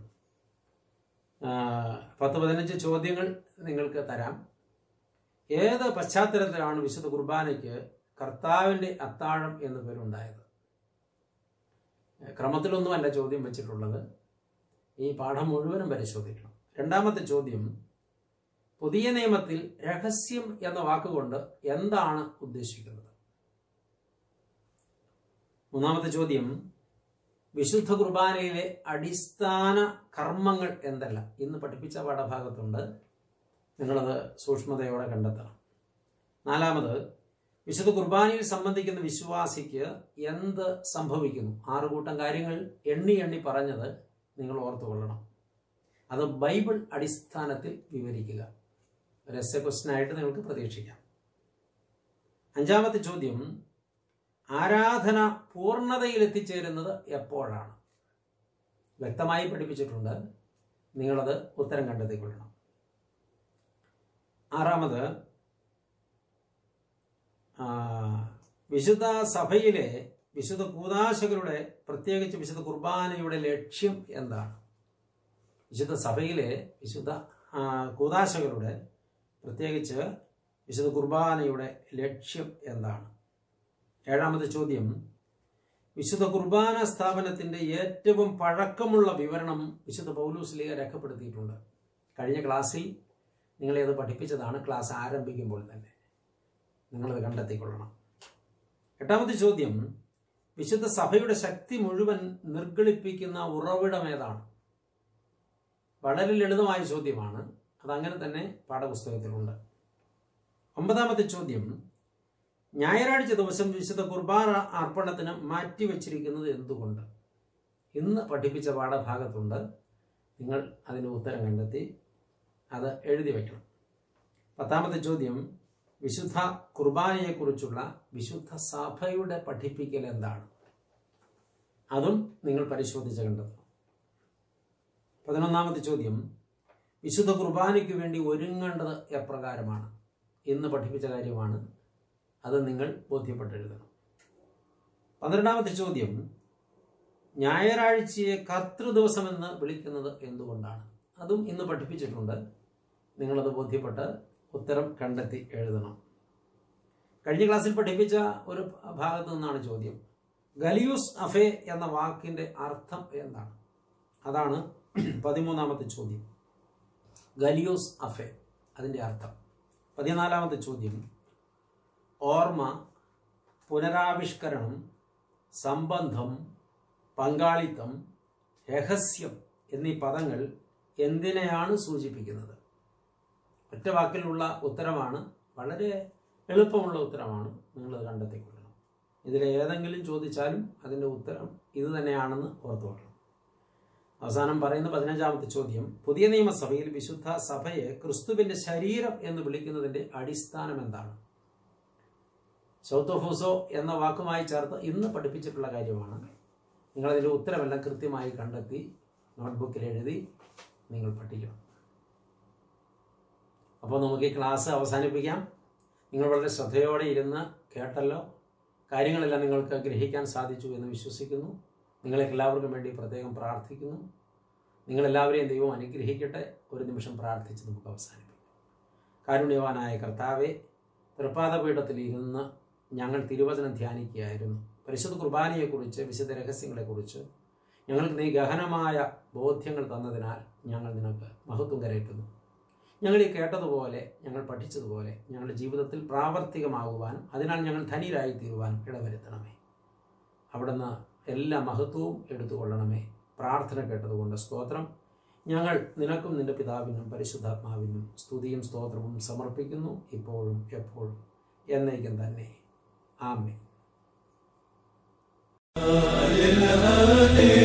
Speaker 1: ആ, പത്ത് പതിനഞ്ച് ചോദ്യങ്ങൾ നിങ്ങൾക്ക് തരാം ഏത് പശ്ചാത്തലത്തിലാണ് വിശുദ്ധ കുർബാനയ്ക്ക് കർത്താവിൻ്റെ അത്താഴം എന്ന് പേരുണ്ടായത് ക്രമത്തിലൊന്നുമല്ല ചോദ്യം വെച്ചിട്ടുള്ളത് ഈ പാഠം മുഴുവനും പരിശോധിക്കണം രണ്ടാമത്തെ ചോദ്യം പുതിയ നിയമത്തിൽ രഹസ്യം എന്ന വാക്കുകൊണ്ട് എന്താണ് ഉദ്ദേശിക്കുന്നത് മൂന്നാമത്തെ ചോദ്യം വിശുദ്ധ കുർബാനയിലെ അടിസ്ഥാന കർമ്മങ്ങൾ എന്തല്ല ഇന്ന് പഠിപ്പിച്ച പാഠഭാഗത്തുണ്ട് നിങ്ങളത് സൂക്ഷ്മതയോടെ കണ്ടെത്തണം നാലാമത് വിശുദ്ധ കുർബാനയിൽ സംബന്ധിക്കുന്ന വിശ്വാസിക്ക് എന്ത് സംഭവിക്കുന്നു ആറ് കൂട്ടം കാര്യങ്ങൾ എണ്ണി എണ്ണി പറഞ്ഞത് നിങ്ങൾ ഓർത്തുകൊള്ളണം അത് ബൈബിൾ അടിസ്ഥാനത്തിൽ വിവരിക്കുക ഒരു എസ് എ ക്വസ്റ്റ്യൻ ആയിട്ട് നിങ്ങൾക്ക് പ്രതീക്ഷിക്കാം അഞ്ചാമത്തെ ചോദ്യം ആരാധന പൂർണ്ണതയിൽ എത്തിച്ചേരുന്നത് എപ്പോഴാണ് വ്യക്തമായി പഠിപ്പിച്ചിട്ടുണ്ട് നിങ്ങളത് ഉത്തരം കണ്ടെത്തിക്കൊള്ളണം ആറാമത് ആ, വിശുദ്ധ സഭയിലെ വിശുദ്ധ കൂതാശകളുടെ പ്രത്യേകിച്ച് വിശുദ്ധ കുർബാനയുടെ ലക്ഷ്യം എന്താണ് വിശുദ്ധ സഭയിലെ വിശുദ്ധ ആ, കൂതാശകളുടെ പ്രത്യേകിച്ച് വിശുദ്ധ കുർബാനയുടെ ലക്ഷ്യം എന്താണ് ഏഴാമത്തെ ചോദ്യം വിശുദ്ധ കുർബാന സ്ഥാപനത്തിന്റെ ഏറ്റവും പഴക്കമുള്ള വിവരണം വിശുദ്ധ പൗലൂസ്ലിക രേഖപ്പെടുത്തിയിട്ടുണ്ട് കഴിഞ്ഞ ക്ലാസ്സിൽ നിങ്ങളെ അത് പഠിപ്പിച്ചതാണ് ക്ലാസ് ആരംഭിക്കുമ്പോൾ തന്നെ നിങ്ങളത് കണ്ടെത്തിക്കൊള്ളണം എട്ടാമത്തെ ചോദ്യം വിശുദ്ധ സഭയുടെ ശക്തി മുഴുവൻ നിർഗളിപ്പിക്കുന്ന ഉറവിടം ഏതാണ് വളരെ ലളിതമായ ചോദ്യമാണ് അതങ്ങനെ തന്നെ പാഠപുസ്തകത്തിലുണ്ട് ഒമ്പതാമത്തെ ചോദ്യം ഞായറാഴ്ച ദിവസം വിശുദ്ധ കുർബാന അർപ്പണത്തിന് മാറ്റിവെച്ചിരിക്കുന്നത് എന്തുകൊണ്ട് ഇന്ന് പഠിപ്പിച്ച പാഠഭാഗത്തുണ്ട് നിങ്ങൾ അതിന് ഉത്തരം കണ്ടെത്തി അത് എഴുതി വയ്ക്കണം പത്താമത്തെ ചോദ്യം വിശുദ്ധ കുർബാനയെക്കുറിച്ചുള്ള വിശുദ്ധ സഭയുടെ പഠിപ്പിക്കൽ എന്താണ് അതും നിങ്ങൾ പരിശോധിച്ച് കണ്ടെത്തണം പതിനൊന്നാമത്തെ ചോദ്യം വിശുദ്ധ കുർബാനയ്ക്ക് വേണ്ടി ഒരുങ്ങേണ്ടത് എപ്രകാരമാണ് ഇന്ന് പഠിപ്പിച്ച കാര്യമാണ് അത് നിങ്ങൾ ബോധ്യപ്പെട്ടെഴുതണം പന്ത്രണ്ടാമത്തെ ചോദ്യം ഞായറാഴ്ചയെ കർത്തൃദിവസമെന്ന് വിളിക്കുന്നത് എന്തുകൊണ്ടാണ് അതും ഇന്ന് പഠിപ്പിച്ചിട്ടുണ്ട് നിങ്ങളത് ബോധ്യപ്പെട്ട് ഉത്തരം കണ്ടെത്തി എഴുതണം കഴിഞ്ഞ ക്ലാസ്സിൽ പഠിപ്പിച്ച ഒരു ഭാഗത്തു നിന്നാണ് ചോദ്യം ഗലിയൂസ് അഫേ എന്ന വാക്കിന്റെ അർത്ഥം എന്താണ് അതാണ് പതിമൂന്നാമത്തെ ചോദ്യം ഗലിയൂസ് അഫേ അതിന്റെ അർത്ഥം പതിനാലാമത്തെ ചോദ്യം ഓർമ്മ പുനരാവിഷ്കരണം സംബന്ധം പങ്കാളിത്തം രഹസ്യം എന്നീ പദങ്ങൾ എന്തിനെയാണ് സൂചിപ്പിക്കുന്നത് ഒറ്റ വാക്കിലുള്ള ഉത്തരമാണ് വളരെ എളുപ്പമുള്ള ഉത്തരമാണ് നിങ്ങളത് കണ്ടെത്തിക്കൊള്ളണം ഇതിൽ ഏതെങ്കിലും ചോദിച്ചാലും അതിൻ്റെ ഉത്തരം ഇത് തന്നെയാണെന്ന് ഓർത്തുകൊള്ളണം അവസാനം പറയുന്ന പതിനഞ്ചാമത്തെ ചോദ്യം പുതിയ നിയമസഭയിൽ വിശുദ്ധ സഭയെ ക്രിസ്തുവിന്റെ ശരീരം എന്ന് വിളിക്കുന്നതിന്റെ അടിസ്ഥാനം എന്താണ് സൗത്തോഫോസോ എന്ന വാക്കുമായി ചേർത്ത് ഇന്ന് പഠിപ്പിച്ചിട്ടുള്ള കാര്യമാണ് നിങ്ങളതിൻ്റെ ഉത്തരമെല്ലാം കൃത്യമായി കണ്ടെത്തി നോട്ട്ബുക്കിൽ എഴുതി നിങ്ങൾ പഠിക്കണം അപ്പോൾ നമുക്ക് ഈ ക്ലാസ് അവസാനിപ്പിക്കാം നിങ്ങൾ വളരെ ശ്രദ്ധയോടെ ഇരുന്ന് കേട്ടല്ലോ കാര്യങ്ങളെല്ലാം നിങ്ങൾക്ക് ഗ്രഹിക്കാൻ സാധിച്ചു എന്ന് വിശ്വസിക്കുന്നു നിങ്ങളെ എല്ലാവർക്കും വേണ്ടി പ്രത്യേകം പ്രാർത്ഥിക്കുന്നു നിങ്ങളെല്ലാവരെയും ദൈവം അനുഗ്രഹിക്കട്ടെ ഒരു നിമിഷം പ്രാർത്ഥിച്ച് നമുക്ക് അവസാനിപ്പിക്കാം കാരുണ്യവാനായ കർത്താവെ തൃപ്പാദപീഠത്തിൽ ഇരുന്ന് ഞങ്ങൾ തിരുവചനം ധ്യാനിക്കുകയായിരുന്നു പരിശുദ്ധ കുർബാനയെക്കുറിച്ച് വിശുദ്ധ രഹസ്യങ്ങളെക്കുറിച്ച് ഞങ്ങൾക്ക് നീ ഗഹനമായ ബോധ്യങ്ങൾ തന്നതിനാൽ ഞങ്ങൾ നിനക്ക് മഹത്വം കരയറ്റുന്നു ഞങ്ങൾ ഈ കേട്ടതുപോലെ ഞങ്ങൾ പഠിച്ചതുപോലെ ഞങ്ങളുടെ ജീവിതത്തിൽ പ്രാവർത്തികമാകുവാനും അതിനാൽ ഞങ്ങൾ ധനിരായി തീരുവാനും ഇടവരുത്തണമേ അവിടുന്ന് എല്ലാ മഹത്വവും എടുത്തുകൊള്ളണമേ പ്രാർത്ഥന കേട്ടതുകൊണ്ട് സ്തോത്രം ഞങ്ങൾ നിനക്കും നിന്റെ പിതാവിനും പരിശുദ്ധാത്മാവിനും സ്തുതിയും സ്തോത്രവും സമർപ്പിക്കുന്നു ഇപ്പോഴും എപ്പോഴും എന്നേക്കും തന്നെ ആമേ
Speaker 2: للهادي